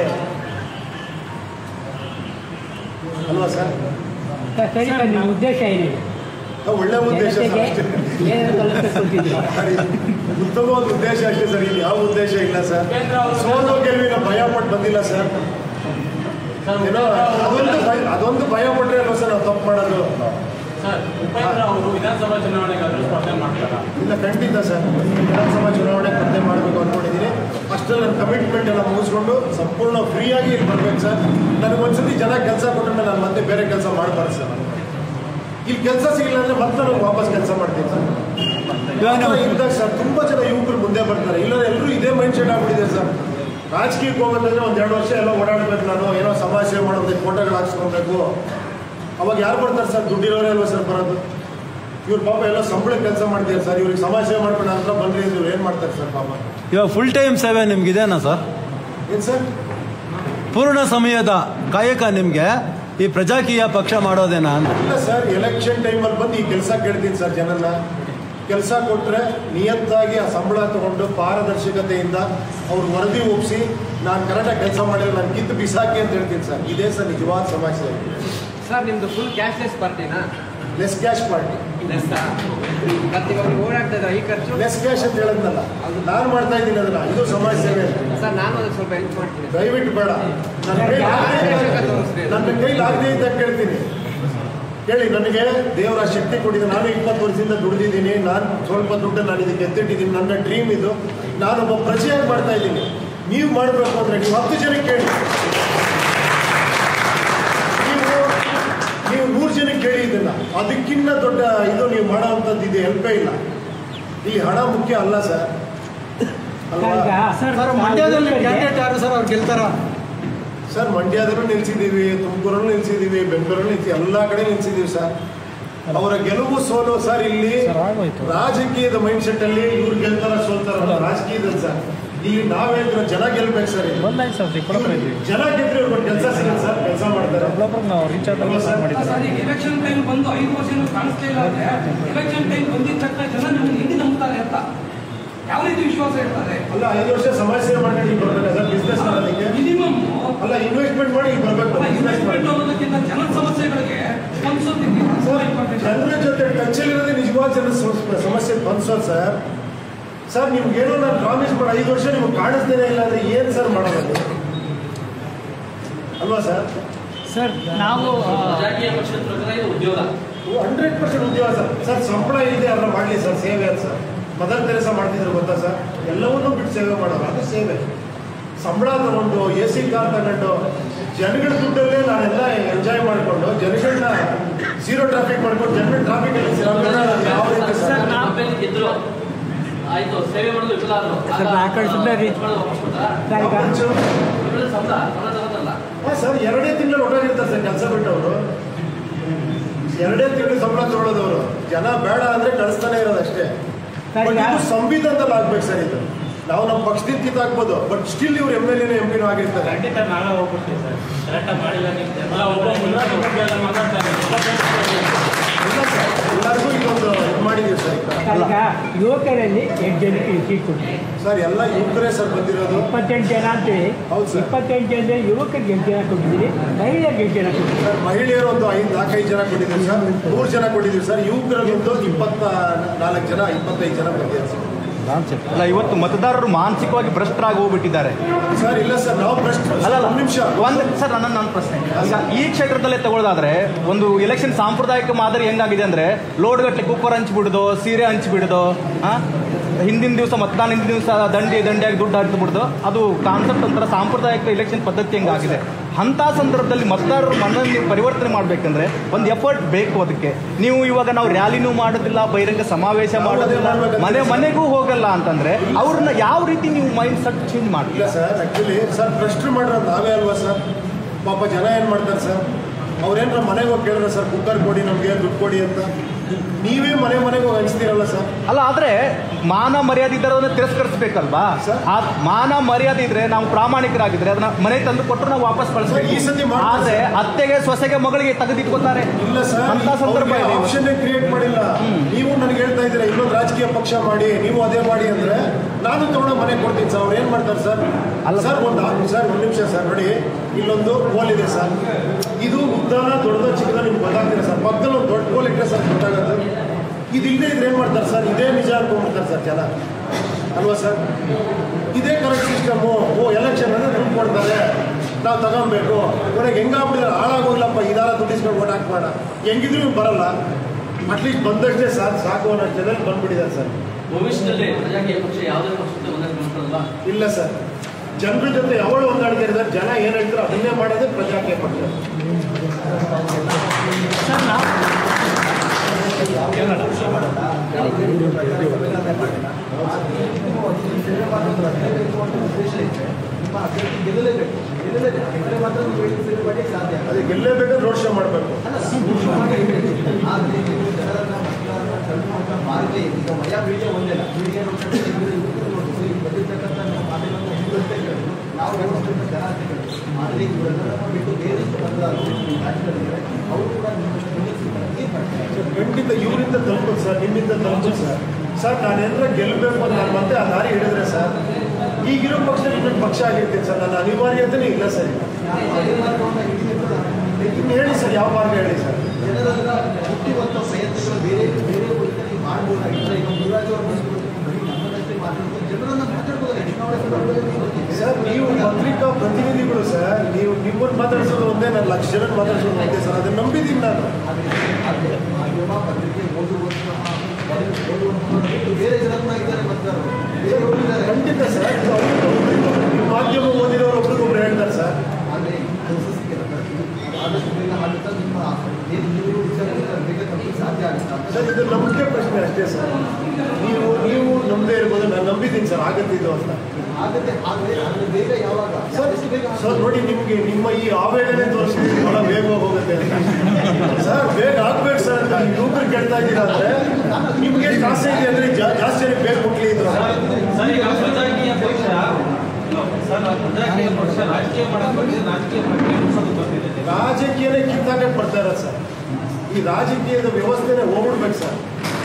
ಅಲ್ವಾ ಸರ್ ಸರ್, ಸರಿ ಸರ್ ನಿಮ್ಮ ಉದ್ದೇಶ ಏನಿದೆ ನಾವು ಒಳ್ಳೆ ಉದ್ದೇಶ ಸರ್ ಜನತೆಗೆ ಅಷ್ಟೇ. ಏನೇನು ಸೌಲಭ್ಯ ಕೊಟ್ಟಿದ್ದೀರಾ ಸರಿ, ಉತ್ತಮವಾದ ಉದ್ದೇಶ ಅಷ್ಟೇ ಸರ್ ಇಲ್ಲಿ ಯಾವ ಉದ್ದೇಶ ಇಲ್ಲ ಸರ್ ಸೋಲು ಗೆಲುವಿನ ಭಯ ಪಟ್ಟು ಬಂದಿಲ್ಲ ಸರ್ ಏನೋ ಅದೊಂದು ಭಯ ಅದೊಂದು ಭಯ ಪಟ್ಟರೆ ಅಲ್ವಾ ಸರ್ ನಾವು ತಪ್ಪು ಮಾಡೋದು ಸರ್ ಉಪೇಂದ್ರ ಅವರು ವಿಧಾನಸಭಾ ಚುನಾವಣೆಗಾದ್ರೂ ಸ್ಪರ್ಧೆ ಮಾಡ್ತಾರ ಇಲ್ಲ ಖಂಡಿತ ಸರ್ ವಿಧಾನಸಭಾ ಚುನಾವಣೆ ಸ್ಪರ್ಧೆ ಮಾಡಬೇಕು ಅಂದ್ಕೊಂಡಿದ್ದೀನಿ ಅಷ್ಟರಲ್ಲಿ ನನ್ನ ಕಮಿಟ್ಮೆಂಟ್ ಎಲ್ಲ ಮುಗಿಸ್ಕೊಂಡು ಸಂಪೂರ್ಣ ಫ್ರೀಯಾಗಿ ಇಲ್ಲಿ ಬರ್ಬೇಕು ಸರ್ ನನಗೆ ಒಂದ್ಸತಿ ಜನ ಕೆಲಸ ಕೊಟ್ಟರೆ ನಾನು ಮತ್ತೆ ಬೇರೆ ಕೆಲಸ ಮಾಡಬಾರ್ದು ಸರ್ ಇಲ್ಲಿ ಕೆಲಸ ಸಿಗಲಿಲ್ಲ ಅಂದರೆ ಮತ್ತೆ ನಾನು ವಾಪಸ್ ಕೆಲಸ ಮಾಡ್ತೀನಿ ಸರ್ ಇವಾಗ ನಾವು- ಇದ್ದಾಗ ಸರ್ ತುಂಬ ಜನ ಯುವಕರು ಮುಂದೆ ಬರ್ತಾರೆ ಇಲ್ಲ ಎಲ್ಲರೂ ಇದೇ ಮೈಂಡ್ ಸೆಟ್ ಆಗ್ಬಿಟ್ಟಿದೆ ಸರ್ ರಾಜಕೀಯಕ್ಕೆ ಹೋಗೋದಂದ್ರೆ ಒಂದು ಎರಡು ವರ್ಷ ಎಲ್ಲ ಓಡಾಡ್ಬೇಕು ನಾನು ಏನೋ ಸಮಾಜ ಸೇವೆ ಮಾಡೋದು ಫೋಟೋಗಳು ಹಾಕ್ಸ್ಕೊಬೇಕು ಅವಾಗ ಯಾರು ಬರ್ತಾರೆ ಸರ್ ದುಡ್ಡಿರೋರೇ ಅಲ್ವಾ ಸರ್ ಬರೋದು ಇವ್ರು ಪಾಪ ಎಲ್ಲ ಸಂಬಳ ಕೆಲಸ ಮಾಡ್ತಾರೆ ಸರ್ ಇವ್ರಿಗೆ ಸಮಾಜ ಸೇವೆ ಮಾಡ್ಕೊಂಡು ಅಂತ ಬಂದ್ರೆ ಇವ್ರು ಏನು ಮಾಡ್ತಾರೆ ಸರ್ ಪಾಪ ಇವಾಗ ಫುಲ್ ಟೈಮ್ ಸೇವೆ ನಿಮ್ಗಿದೇನಾ ಸರ್ ಏನು ಸರ್ ಪೂರ್ಣ ಸಮಯದ ಕಾಯಕ ನಿಮಗೆ ಈ ಪ್ರಜಾಕೀಯ ಪಕ್ಷ ಮಾಡೋದೇನಾ ಅಂತ ಇಲ್ಲ ಸರ್ ಎಲೆಕ್ಷನ್ ಟೈಮಲ್ಲಿ ಬಂದು ಈ ಕೆಲಸ ಕೇಳ್ತೀನಿ ಸರ್ ಜನನ್ನ ಕೆಲಸ ಕೊಟ್ಟರೆ ನಿಯತ್ತಾಗಿ ಆ ಸಂಬಳ ತಗೊಂಡು ಪಾರದರ್ಶಕತೆಯಿಂದ ಅವ್ರು ವರದಿ ಒಪ್ಪಿಸಿ ನಾನು ಕರೆಕ್ಟಾಗಿ ಕೆಲಸ ಮಾಡಿದ್ರೆ ನಾನು ಕಿತ್ತು ಬಿಸಾಕಿ ಅಂತ ಹೇಳ್ತೀನಿ ಸರ್ ಇದೇ ಸರ್ ನಿಜವಾದ ಸಮಾಜ ಸೇವೆ ಸರ್ ನಿಮ್ದು ಫುಲ್ ಕ್ಯಾಶ್ಲೆಸ್ ಪಾರ್ಟಿನಾ ಲೆಸ್ ಕ್ಯಾಶ್ ಪಾರ್ಟಿ ಲೆಸ್ ಮತ್ತೆ ಇವಾಗ ನೀವು ಓಡಾಡ್ತಾ ಇದ್ದಾರೆ ಈ ಖರ್ಚು ಲೆಸ್ ಕ್ಯಾಶ್ ಅಂತ ಹೇಳದ್ನಲ್ಲ ನಾನು ಮಾಡ್ತಾ ಇದ್ದೀನಿ ಅದನ್ನ ಇದು ಸಮಾಜ ಸೇವೆ ಅಂತ. ಸರ್ ನಾನು ಅದಕ್ಕೆ ಸ್ವಲ್ಪ ಹೆಲ್ಪ್ ಮಾಡ್ತೀನಿ ದಯವಿಟ್ಟು ಬೇಡ ನನ್ನ ಕೈಲಿ ಆಗದೆ- ನನ್ನ ಕೈಲಿ ಆಗದೆ ಇದ್ದಾಗ ಕೇಳ್ತೀನಿ ಹೇಳಿ ನನಗೆ ದೇವರ ಶಕ್ತಿ ಕೊಟ್ಟಿದ್ದು ನಾನು ಇಪ್ಪತ್ತು ವರ್ಷದಿಂದ ದುಡಿದಿದ್ದೀನಿ ನಾನು ಸ್ವಲ್ಪ ದುಡ್ಡು ನಾನು ಇದಕ್ಕೆ ಎತ್ತಿಟ್ಟಿದ್ದೀನಿ ನನ್ನ ಡ್ರೀಮ್ ಇದು ನಾನೊಬ್ಬ ಪ್ರಜೆಯಾಗಿ ಮಾಡ್ತಾ ಇದ್ದೀನಿ ನೀವು ಮಾಡಬೇಕು ಅಂದರೆ ನೀವು ಹತ್ತು ಜನಕ್ಕೆ ಕೇಳಿ ನೀವು ನೀವು ನೂರು ಜನಕ್ಕೆ ಕೇಳಿ ಇದನ್ನ ಅದಕ್ಕಿಂತ ದೊಡ್ಡ ಇದು ನೀವು ಮಾಡೋ ಅಂಥದ್ದು ಇದು ಹೆಲ್ಪೇ ಇಲ್ಲ ಇಲ್ಲಿ ಹಣ ಮುಖ್ಯ ಅಲ್ಲ ಸರ್ ಅಲ್ವಾ ಈಗ ಸರ್ ಸರ್ ಮಂಡ್ಯದಲ್ಲಿ ಕ್ಯಾಂಡಿಡೇಟ್ ಯಾರು ಸರ್ ಅವ್ರು ಗೆಲ್ತಾರ ಸರ್ ಮಂಡ್ಯದಲ್ಲೂ ನಿಲ್ಸಿದ್ದೀವಿ ತುಮಕೂರಲ್ಲೂ ನಿಲ್ಸಿದ್ದೀವಿ ಬೆಂಗಳೂರಲ್ಲೂ ನಿಲ್ಸಿ ಎಲ್ಲ ಕಡೆ ನಿಲ್ಸಿದ್ದೀವಿ ಸರ್ ಅವರ ಗೆಲುವು ಸೋಲು ಸರ್ ಇಲ್ಲಿ ರಾಜಕೀಯದ ಮೈಂಡ್ ಸೆಟ್ ಅಲ್ಲಿ ಇವ್ರು ಗೆಲ್ತಾರ ಸೋಲ್ತಾರ ರಾಜಕೀಯದಲ್ಲಿ ಸರ್ ಇಲ್ಲಿ ನಾವ್ ಹೇಳ್ತಿರೋ ಜನ ಗೆಲ್ಬೇಕು ಸರ್ ಇಲ್ಲಿ. ಇವ್ರು ಜನ ಗೆದ್ರೆ ಇವ್ರಿಗೆ ಕೆಲಸ ಸಿಗುತ್ತೆ ಸರ್ ಕೆಲಸ ಮಾಡ್ತಾರೆ ಅಲ್ವಾ ಸರ್? ಸರ್ ಈಗ ಎಲೆಕ್ಷನ್ ಟೈಮ್ ಬಂದು ಐದು ವರ್ಷ ಕಾಣಿಸ್ತಾ ಇಲ್ಲ ಅಂದ್ರೆ ಎಲೆಕ್ಷನ್ ಟೈಮ್ ಬಂದಿದ ತಕ್ಷಣ ಜನ ನಿಮ್ಗೆ ಹೆಂಗೆ ನಂಬ್ತಾರೆ ಅಂತ ಯಾವ ರೀತಿ ವಿಶ್ವಾಸ ಇರ್ತಾರೆ ಅಲ್ಲ ಐದು ವರ್ಷ ಸಮಾಜ ಸೇವೆ ಮಾಡ್ಕೊಂಡು ಇಲ್ಲಿ ಬರ್ಬೇಕಾ ಸರ್ ಬಿಸ್ನೆಸ್ ಮಾಡೋದಕ್ಕೆ ಮಿನಿಮಮ್ ಅಲ್ಲ ಇನ್ವೆಸ್ಟ್ಮೆಂಟ್ ಮಾಡಿ ಇಲ್ಲಿ ಬರ್ಬೇಕು ಬಿಸ್ನೆಸ್ ಮಾಡಿ ಇನ್ವೆಸ್ಟ್ಮೆಂಟ್ ಅನ್ನೋದಕ್ಕಿಂತ ಜನ ಸಮಸ್ಯೆಗಳಿಗೆ ಸ್ಪಂದಿಸೋದಕ್ಕೆ ಸರ್, ಇಂಪಾರ್ಟೆಂಟ್ ಜನರ ಜೊತೆ ಟಚ್ಚಲ್ಲಿರೋದೇ ನಿಜವಾದ ಜನ ಸಮ- ಸಮಸ್ಯೆ ಬಂದ್ಸೋದು ಸರ್ ಸರ್ ನಿಮ್ಗೇನೋ ನಾನು ಪ್ರಾಮಿಸ್ ಮಾಡಿ ಐದು ವರ್ಷ ನಿಮ್ಗೆ ಕಾಣಿಸ್ದೇನೆ ಇಲ್ಲ ಅಂದ್ರೆ ಏನು ಸರ್ ಮಾಡೋದು ಅಲ್ವಾ ಸರ್ ಸರ್ ನಾವು ಆ, ರಾಜಕೀಯ ಪಕ್ಷದ ಪ್ರಕಾರ ಇದು ಉದ್ಯೋಗ ಹಂಡ್ರೆಡ್ ಪರ್ಸೆಂಟ್ ಉದ್ಯೋಗ ಸರ್ ಸರ್ ಸಂಬಳ ಇದೆ ಅದನ್ನ ಮಾಡಲಿ ಸರ್ ಸೇವೆ ಅಂತ ಸರ್ ಮದರ್ ತೆರೆಸ ಮಾಡ್ತಿದ್ರು ಗೊತ್ತಾ ಸರ್ ಎಲ್ಲವನ್ನೂ ಬಿಟ್ಟು ಸೇವೆ ಮಾಡೋದು ಅದು ಸೇವೆ ಸಂಬಳ ತಗೊಂಡು ಎ ಸಿ ಕಾರ್ ತಗೊಂಡು ಜನಗಳ ದುಡ್ಡಲ್ಲೇ ನಾನೆಲ್ಲ ಎಂಜಾಯ್ ಮಾಡಿಕೊಂಡು ಜನಗಳನ್ನ ಝೀರೋ ಟ್ರಾಫಿಕ್ ಮಾಡ್ಕೊಂಡು ಜನಗಳ ಟ್ರಾಫಿಕ್ ಯಾವ ರೀತಿ ಸರ್ ಸರ್ ಕಂಪನಿ ಗೆದ್ರು ಆಯ್ತು ಸೇವೆ ಮಾಡೋದು ವಿಫಲ ಆದ್ರು ಸರ್, ಆ ಕಡೆ ಸುಮ್ನೆ ರೀ. ವಾಪಸ್ ಕೊಡ್ತಾರಾ? ಸರ್ ಈಗ ವಿಫಲ ಸಂಬಳ ಸಂಬಳ ತಗೋತಾರಲ್ಲ ಹಾಂ ಸರ್ ಎರಡೇ ತಿಂಗಳು ಹೊರಟಾಗಿರ್ತಾರೆ ಸರ್ ಕೆಲಸ ಬಿಟ್ಟವರು ಎರಡೇ ತಿಂಗಳು ಸಂಬಳ ತಗೊಳ್ಳೋದವರು ಜನ ಬೇಡ ಅಂದ್ರೆ ಕಳಿಸ್ತಾನೆ ಇರೋದು ಅಷ್ಟೇ ಸರ್, ಬಟ್ ಈಗ- ಇದು ಸಂವಿಧಾನದಲ್ಲಿ ಆಗ್ಬೇಕು ಸರ್ ಇದು ನಾವು ನಮ್ಮ ಪಕ್ಷದಿಂದ ಕಿತ್ತಾಕ್ಬೋದು ಬಟ್ ಸ್ಟಿಲ್ ಇವ್ರು ಎಮ್ ಎಲ್ ಎನೋ ಎಂ ಪಿನೂ ಆಗಿರ್ತಾರೆ ಖಂಡಿತ ನಾವೇ ಹೋಗ್ಬಿಡ್ತೀವಿ ಸರ್ ಕರೆಕ್ಟಾಗಿ ಮಾಡಿಲ್ಲ ನೀವು ಎಲ್ಲ ಒಬ್ಬ ಮುನ್ನ ಒಬ್ಬ ಮಾತಾಡ್ತಾರೆ ಯುವಕರಲ್ಲಿ ಎಂಟು ಜನಕ್ಕೆ ಸೀಟ್ ಕೊಟ್ಟಿದೆ ಸರ್ ಎಲ್ಲ ಯುವಕರೇ ಸರ್ ಬಂದಿರೋದು ಇಪ್ಪತ್ತೆಂಟು ಜನ ಅಂತೇಳಿ ಹೌದು ಸರ್. ಇಪ್ಪತ್ತೆಂಟು ಜನ ಯುವಕರಿಗೆ ಎಂಟು ಜನ ಕೊಟ್ಟಿದ್ದೀರಿ ಮಹಿಳೆಯರಿಗೆ ಎಂಟು ಜನ ಕೊಟ್ಟಿದ್ದೀರಿ ಸರ್ ಮಹಿಳೆಯರು ಒಂದು ಐದು ನಾಲ್ಕೈದು ಜನ ಕೊಟ್ಟಿದ್ದೀವಿ ಸರ್ ಮೂರು ಜನ ಕೊಟ್ಟಿದ್ದೀವಿ ಸರ್ ಯುವಕರಲ್ಲಿ ಒಂದು ಇಪ್ಪತ್ತ ನಾಲ್ಕು ಜನ ಇಪ್ಪತ್ತೈದು ಜನ ಬಂದಿದ್ದಾರೆ ಸರ್ ಅಲ್ಲ ಇವತ್ತು ಮತದಾರರು ಮಾನಸಿಕವಾಗಿ ಭ್ರಷ್ಟರಾಗಿ ಹೋಗ್ಬಿಟ್ಟಿದ್ದಾರೆ ಸರ್ ಇಲ್ಲ ಸರ್ ನಾವು ಪ್ರಶ್ನೆ ಅಲ್ಲ ಅಲ್ಲ ಒಂದು ನಿಮಿಷ ಒಂದು ಸರ್ ನನ್ನ ನನ್ನ ಪ್ರಶ್ನೆ ಈಗ ಈ ಕ್ಷೇತ್ರದಲ್ಲೇ ತಗೊಳ್ಳೋದಾದ್ರೆ ಒಂದು ಎಲೆಕ್ಷನ್ ಸಾಂಪ್ರದಾಯಿಕ ಮಾದರಿ ಹೆಂಗಾಗಿದೆ ಅಂದ್ರೆ ಲೋಡ್ಗಟ್ಟೆ ಕುಕ್ಕರ್ ಹಂಚ್ಬಿಡುದು ಸೀರೆ ಹಂಚ್ಬಿಡುದು ಆ? ಹಿಂದಿನ ದಿವಸ ಮತದಾನ ಹಿಂದಿನ ದಿವಸ ದಂಡಿ ದಂಡಿಯಾಗಿ ದುಡ್ಡು ಹರಿದು ಬಿಡುದು ಅದು ಕಾನ್ಸೆಪ್ಟ್ ಒಂಥರ ಸಾಂಪ್ರದಾಯಿಕ ಎಲೆಕ್ಷನ್ ಪದ್ಧತಿ ಹೆಂಗಾಗಿದೆ ಅಂತ ಸಂದರ್ಭದಲ್ಲಿ ಮತದಾರರು ಮನನ್ನು ನೀವು ಪರಿವರ್ತನೆ ಮಾಡಬೇಕಂದ್ರೆ ಒಂದು ಎಫರ್ಟ್ ಬೇಕು ಅದಕ್ಕೆ ನೀವು ಇವಾಗ ನಾವು ರ್ಯಾಲಿನೂ ಮಾಡೋದಿಲ್ಲ ಬಹಿರಂಗ ಸಮಾವೇಶ ಮಾಡೋದಿಲ್ಲ ಮನೆ ಮನೆಗೂ ಹೋಗಲ್ಲ ಅಂತಂದ್ರೆ ಅವ್ರನ್ನ ಯಾವ ರೀತಿ ನೀವು ಮೈಂಡ್ ಸೆಟ್ ಚೇಂಜ್ ಮಾಡಿ ಇಲ್ಲ ಸರ್ ಆ್ಯಕ್ಚುಲಿ ಸರ್ ಭ್ರಷ್ಟರು ಮಾಡಿರೋದು ನಾವೇ ಅಲ್ವಾ ಸರ್ ಪಾಪ ಜನ ಏನು ಮಾಡ್ತಾರೆ ಸರ್ ಅವ್ರೇನಾರ ಮನೆಗೆ ಹೋಗಿ ಕೇಳಿದ್ರೆ ಸರ್ ಕುಕ್ಕರ್ ಕೊಡಿ ನಮಗೆ ದುಡ್ಡು ಕೊಡಿ ಅಂತ ನೀವೇ ಮನೆ ಮನೆಗೆ ಹೋಗಿ ಹಂಚ್ತೀರಲ್ಲ ಸರ್ ಅಲ್ಲ ಆದ್ರೆ ಮಾನ ಮರ್ಯಾದೆ ಇದ್ದರನ್ನ ತಿರಸ್ಕರಿಸಬೇಕಲ್ವಾ ಸರ್? ಆ ಮಾನ ಮರ್ಯಾದೆ ಇದ್ರೆ ನಾವು ಪ್ರಾಮಾಣಿಕರಾಗಿದ್ರೆ ಅದನ್ನ ಮನೆ ತಂದು ಕೊಟ್ಟರು ನಾವು ವಾಪಸ್ ಸರ್, ಈ ಸತಿ ಕಳಿಸ್ಬೇಕು ಮಾಡ್ತಾರೆ ಆದ್ರೆ ಸರ್. ಅತ್ತೆಗೆ ಸೊಸೆಗೆ ಮಗಳಿಗೆ ತೆಗೆದಿಟ್ಕೋತಾರೆ ಇಲ್ಲ ಸರ್ ಅಂತ ಸಂದರ್ಭ ಇದೆ ಇವತ್ತು. ಆಪ್ಷನ್ ಕ್ರಿಯೇಟ್ ಮಾಡಿಲ್ಲ ನೀವು ನನಗೆ ಹೇಳ್ತಾ ಇದ್ದೀರಾ ಇನ್ನೊಂದು ರಾಜಕೀಯ ಪಕ್ಷ ಮಾಡಿ ನೀವು ಅದೇ ಮಾಡಿ ಅಂದ್ರೆ ನಾನು ತಗೊಂಡು ಮನೆ ಕೊಡ್ತೀನಿ ಸರ್ ಅವ್ರು ಏನ್ ಮಾಡ್ತಾರೆ ಸರ್ ಅಲ್ಲ ಸರ್ ಒಂದು ಸರ್ ಒಂದು ನಿಮಿಷ ಸರ್ ನೋಡಿ ಇಲ್ಲೊಂದು ಪೋಲ್ ಇದೆ ಸರ್ ಇದು ಉದ್ದಾನ ದೊಡ್ಡದ ಚಿಕ್ಕದ ನಿಮ್ಗೆ ಗೊತ್ತಾಗ್ತಿದೆ ಸರ್ ಪಕ್ಕದಲ್ಲಿ ಒಂದು ದೊಡ್ಡ ಪೋಲ್ ಇಟ್ಟರೆ ಸರ್ ಗೊತ್ತಾಗುತ್ತೆ ಇದು ಇಲ್ಲದೆ ಇದ್ರೆ ಏನು ಮಾಡ್ತಾರೆ ಸರ್ ಇದೇ ನಿಜ ಅನ್ಕೊಂಡ್ಬಿಡ್ತಾರೆ ಸರ್ ಜನ ಅಲ್ವಾ ಸರ್ ಇದೇ ಕರೆಕ್ಟ್ ಸಿಸ್ಟಮು ಓ ಎಲೆಕ್ಷನ್ ಅಂದರೆ ದುಡ್ಡು ಕೊಡ್ತಾರೆ ನಾವು ತಗೊಬೇಕು ಕೊನೆಗೆ ಹೆಂಗಾಗ್ಬಿಟ್ಟಿದ್ರೆ ಹಾಳಾಗೋಗ್ಲಪ್ಪ ಇದಾರ ದುಡ್ಡಿಸ್ಕೊಂಡು ಓಟ್ ಹಾಕ್ಬೇಡ ಹೆಂಗಿದ್ರು ಇವ್ನು ಬರಲ್ಲ ಅಟ್ಲೀಸ್ಟ್ ಬಂದಷ್ಟೇ ಸಾಕು ಸಾಕು ಅನ್ನೋ ಜನರಲ್ಲಿ ಬಂದ್ಬಿಟ್ಟಿದ್ದಾರೆ ಸರ್ ಭವಿಷ್ಯದಲ್ಲಿ ಪ್ರಜಾಕೀಯ ಪಕ್ಷ ಯಾವುದೇ ಪಕ್ಷದ ಒಂದನ್ನು ಮಾಡ್ಕೊಳ್ಳಲ್ಲ ಇಲ್ಲ ಸರ್ ಜನರ ಜೊತೆ ಯಾವಾಗ ಹೊಂದಾಣಿಕೆ ಇದ್ದಾರೆ ಜನ ಏನು ಹೇಳ್ತಾರೋ ಅದನ್ನೇ ಮಾಡೋದೇ ಪ್ರಜಾಕೀಯ ಪಕ್ಷ ಅದೇ ಗೆಲ್ಲೇಬೇಕಾದ್ರೆ ರೋಡ್ ಶೋ ಮಾಡಬೇಕು ಖಂಡಿತ ಇವರಿಂದ ತಲುಪುದು ಸರ್ ನಿಮ್ಮಿಂದ ತಲುಪುದು ಸರ್ ಸರ್ ನಾನೇನಾರ ಗೆಲ್ಲಬೇಕು ಅಂತ ನಾನು ಮತ್ತೆ ಆ ದಾರಿ ಹಿಡಿದ್ರೆ ಸರ್ ಈಗಿರೋ ಪಕ್ಷ ಇನ್ನೊಂದು ಪಕ್ಷ ಆಗಿರ್ತೀನಿ ಸರ್ ನನ್ನ ಅನಿವಾರ್ಯತೆನೇ ಇಲ್ಲ ಸರ್ ಇನ್ನು ಹೇಳಿ ಸರ್ ಯಾವ ಮಾರ್ಗ ಹೇಳಿ ಸರ್ ಸರ್ ನೀವು ಪತ್ರಿಕಾ ಪ್ರತಿನಿಧಿಗಳು ಸರ್ ನೀವು ನಿಮ್ಮನ್ನು ಮಾತಾಡಿಸೋದು ಒಂದೇ ನಾನು ಲಕ್ಷ ಜನ ಮಾತಾಡಿಸೋದು ಒಂದೇ ಸರ್ ಅದನ್ನ ನಂಬಿದ್ದೀನಿ ನಾನು ಖಂಡಿತ ಸರ್ ಇದು ಅವ್ರಿಗೆ ಒಬ್ರಿಗೆ- ನೀವು ಮಾಧ್ಯಮ ಓದಿರೋರು ಒಬ್ರಿಗೊಬ್ರು ಹೇಳ್ತಾರೆ ಸರ್ ಸರ್ ಇದು ನಂಬಿಕೆ ಪ್ರಶ್ನೆ ಅಷ್ಟೇ ಸರ್ ನೀವು ನೀವು ನಂಬದೇ ಇರ್ಬೋದು ನಾನು ನಂಬಿದ್ದೀನಿ ಸರ್ ಆಗತ್ತಿದ್ದು ಅಂತ ಸರ್ ಸರ್ ನೋಡಿ ನಿಮಗೆ ನಿಮ್ಮ ಈ ಆವೇಗನೆ ತೋರಿಸಿದ್ರೆ ಬಹಳ ಬೇಗ ಹೋಗುತ್ತೆ ಅಂತ. ಸರ್ ಬೇಗ ಆಗ್ಬೇಕು ಸರ್ ಅಂತ ಯುವಕರು ಕೇಳ್ತಾ ಇದ್ದೀರಾ ಅಂದ್ರೆ ನಿಮ್ಗೆ ಎಷ್ಟು ಆಸೆ ಇದೆ ಅಂದ್ರೆ ಜಾ- ಜಾಸ್ತಿ ಜನಕ್ಕೆ ಬೇಗ ಮುಟ್ಲಿ ಇದು ಸರ್ ಈಗ ಪ್ರಜಾಕೀಯ ಪಕ್ಷ ಸರ್ ಪ್ರಜಾಕೀಯ ಪಕ್ಷ ರಾಜಕೀಯ ಮಾಡಕ್ ಬಂದಿದೆ ರಾಜಕೀಯ ಪ್ರಕ್ರಿಯೆ ಮುಗಿಸೋದು ಬಂದಿದೆ ರಾಜಕೀಯನೇ ಕಿತ್ತಾಕಕ್ಕೆ ಬರ್ತಾ ಇರೋದು ಸರ್ ಈ ರಾಜಕೀಯದ ವ್ಯವಸ್ಥೆನೇ ಹೋಗ್ಬಿಡ್ಬೇಕು ಸರ್